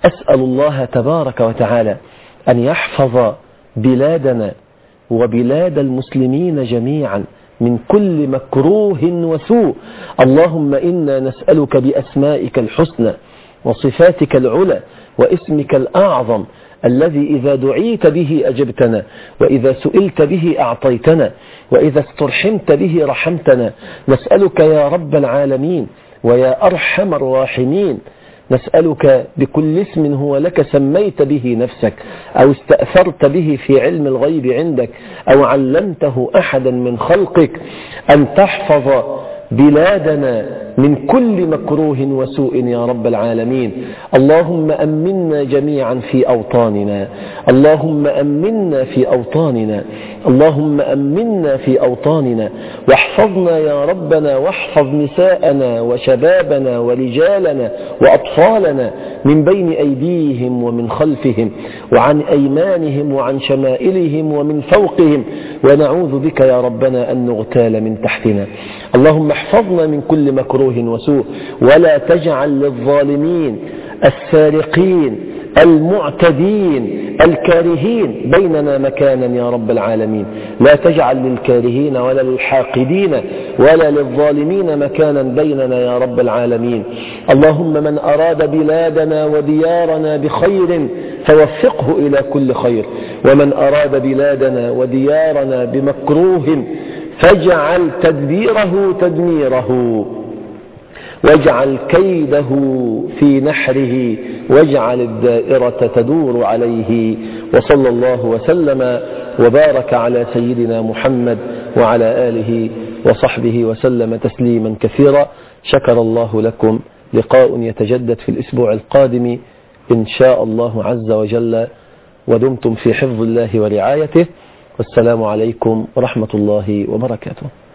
أسأل الله تبارك وتعالى أن يحفظ بلادنا وبلاد المسلمين جميعا من كل مكروه وسوء اللهم إنا نسألك بأسمائك الحسنى وصفاتك العلى واسمك الأعظم الذي إذا دعيت به أجبتنا وإذا سئلت به أعطيتنا وإذا استرحمت به رحمتنا نسألك يا رب العالمين ويا أرحم الراحمين نسألك بكل اسم هو لك سميت به نفسك أو استأثرت به في علم الغيب عندك أو علمته أحدا من خلقك أن تحفظ بلادنا من كل مكروه وسوء يا رب العالمين اللهم أمنا جميعا في أوطاننا اللهم أمنا في أوطاننا اللهم أمنا في أوطاننا واحفظنا يا ربنا واحفظ نساءنا وشبابنا ورجالنا وأطفالنا من بين أيديهم ومن خلفهم وعن أيمانهم وعن شمائلهم ومن فوقهم ونعوذ بك يا ربنا أن نغتال من تحتنا اللهم احفظنا من كل مكروه وسوء ولا تجعل للظالمين السارقين المعتدين الكارهين بيننا مكانا يا رب العالمين لا تجعل للكارهين ولا للحاقدين ولا للظالمين مكانا بيننا يا رب العالمين اللهم من أراد بلادنا وديارنا بخير فوفقه إلى كل خير ومن أراد بلادنا وديارنا بمكروه فاجعل تدبيره تدميره واجعل كيده في نحره واجعل الدائرة تدور عليه وصلى الله وسلم وبارك على سيدنا محمد وعلى آله وصحبه وسلم تسليما كثيرا شكر الله لكم لقاء يتجدد في الأسبوع القادم إن شاء الله عز وجل ودمتم في حفظ الله ورعايته والسلام عليكم ورحمة الله وبركاته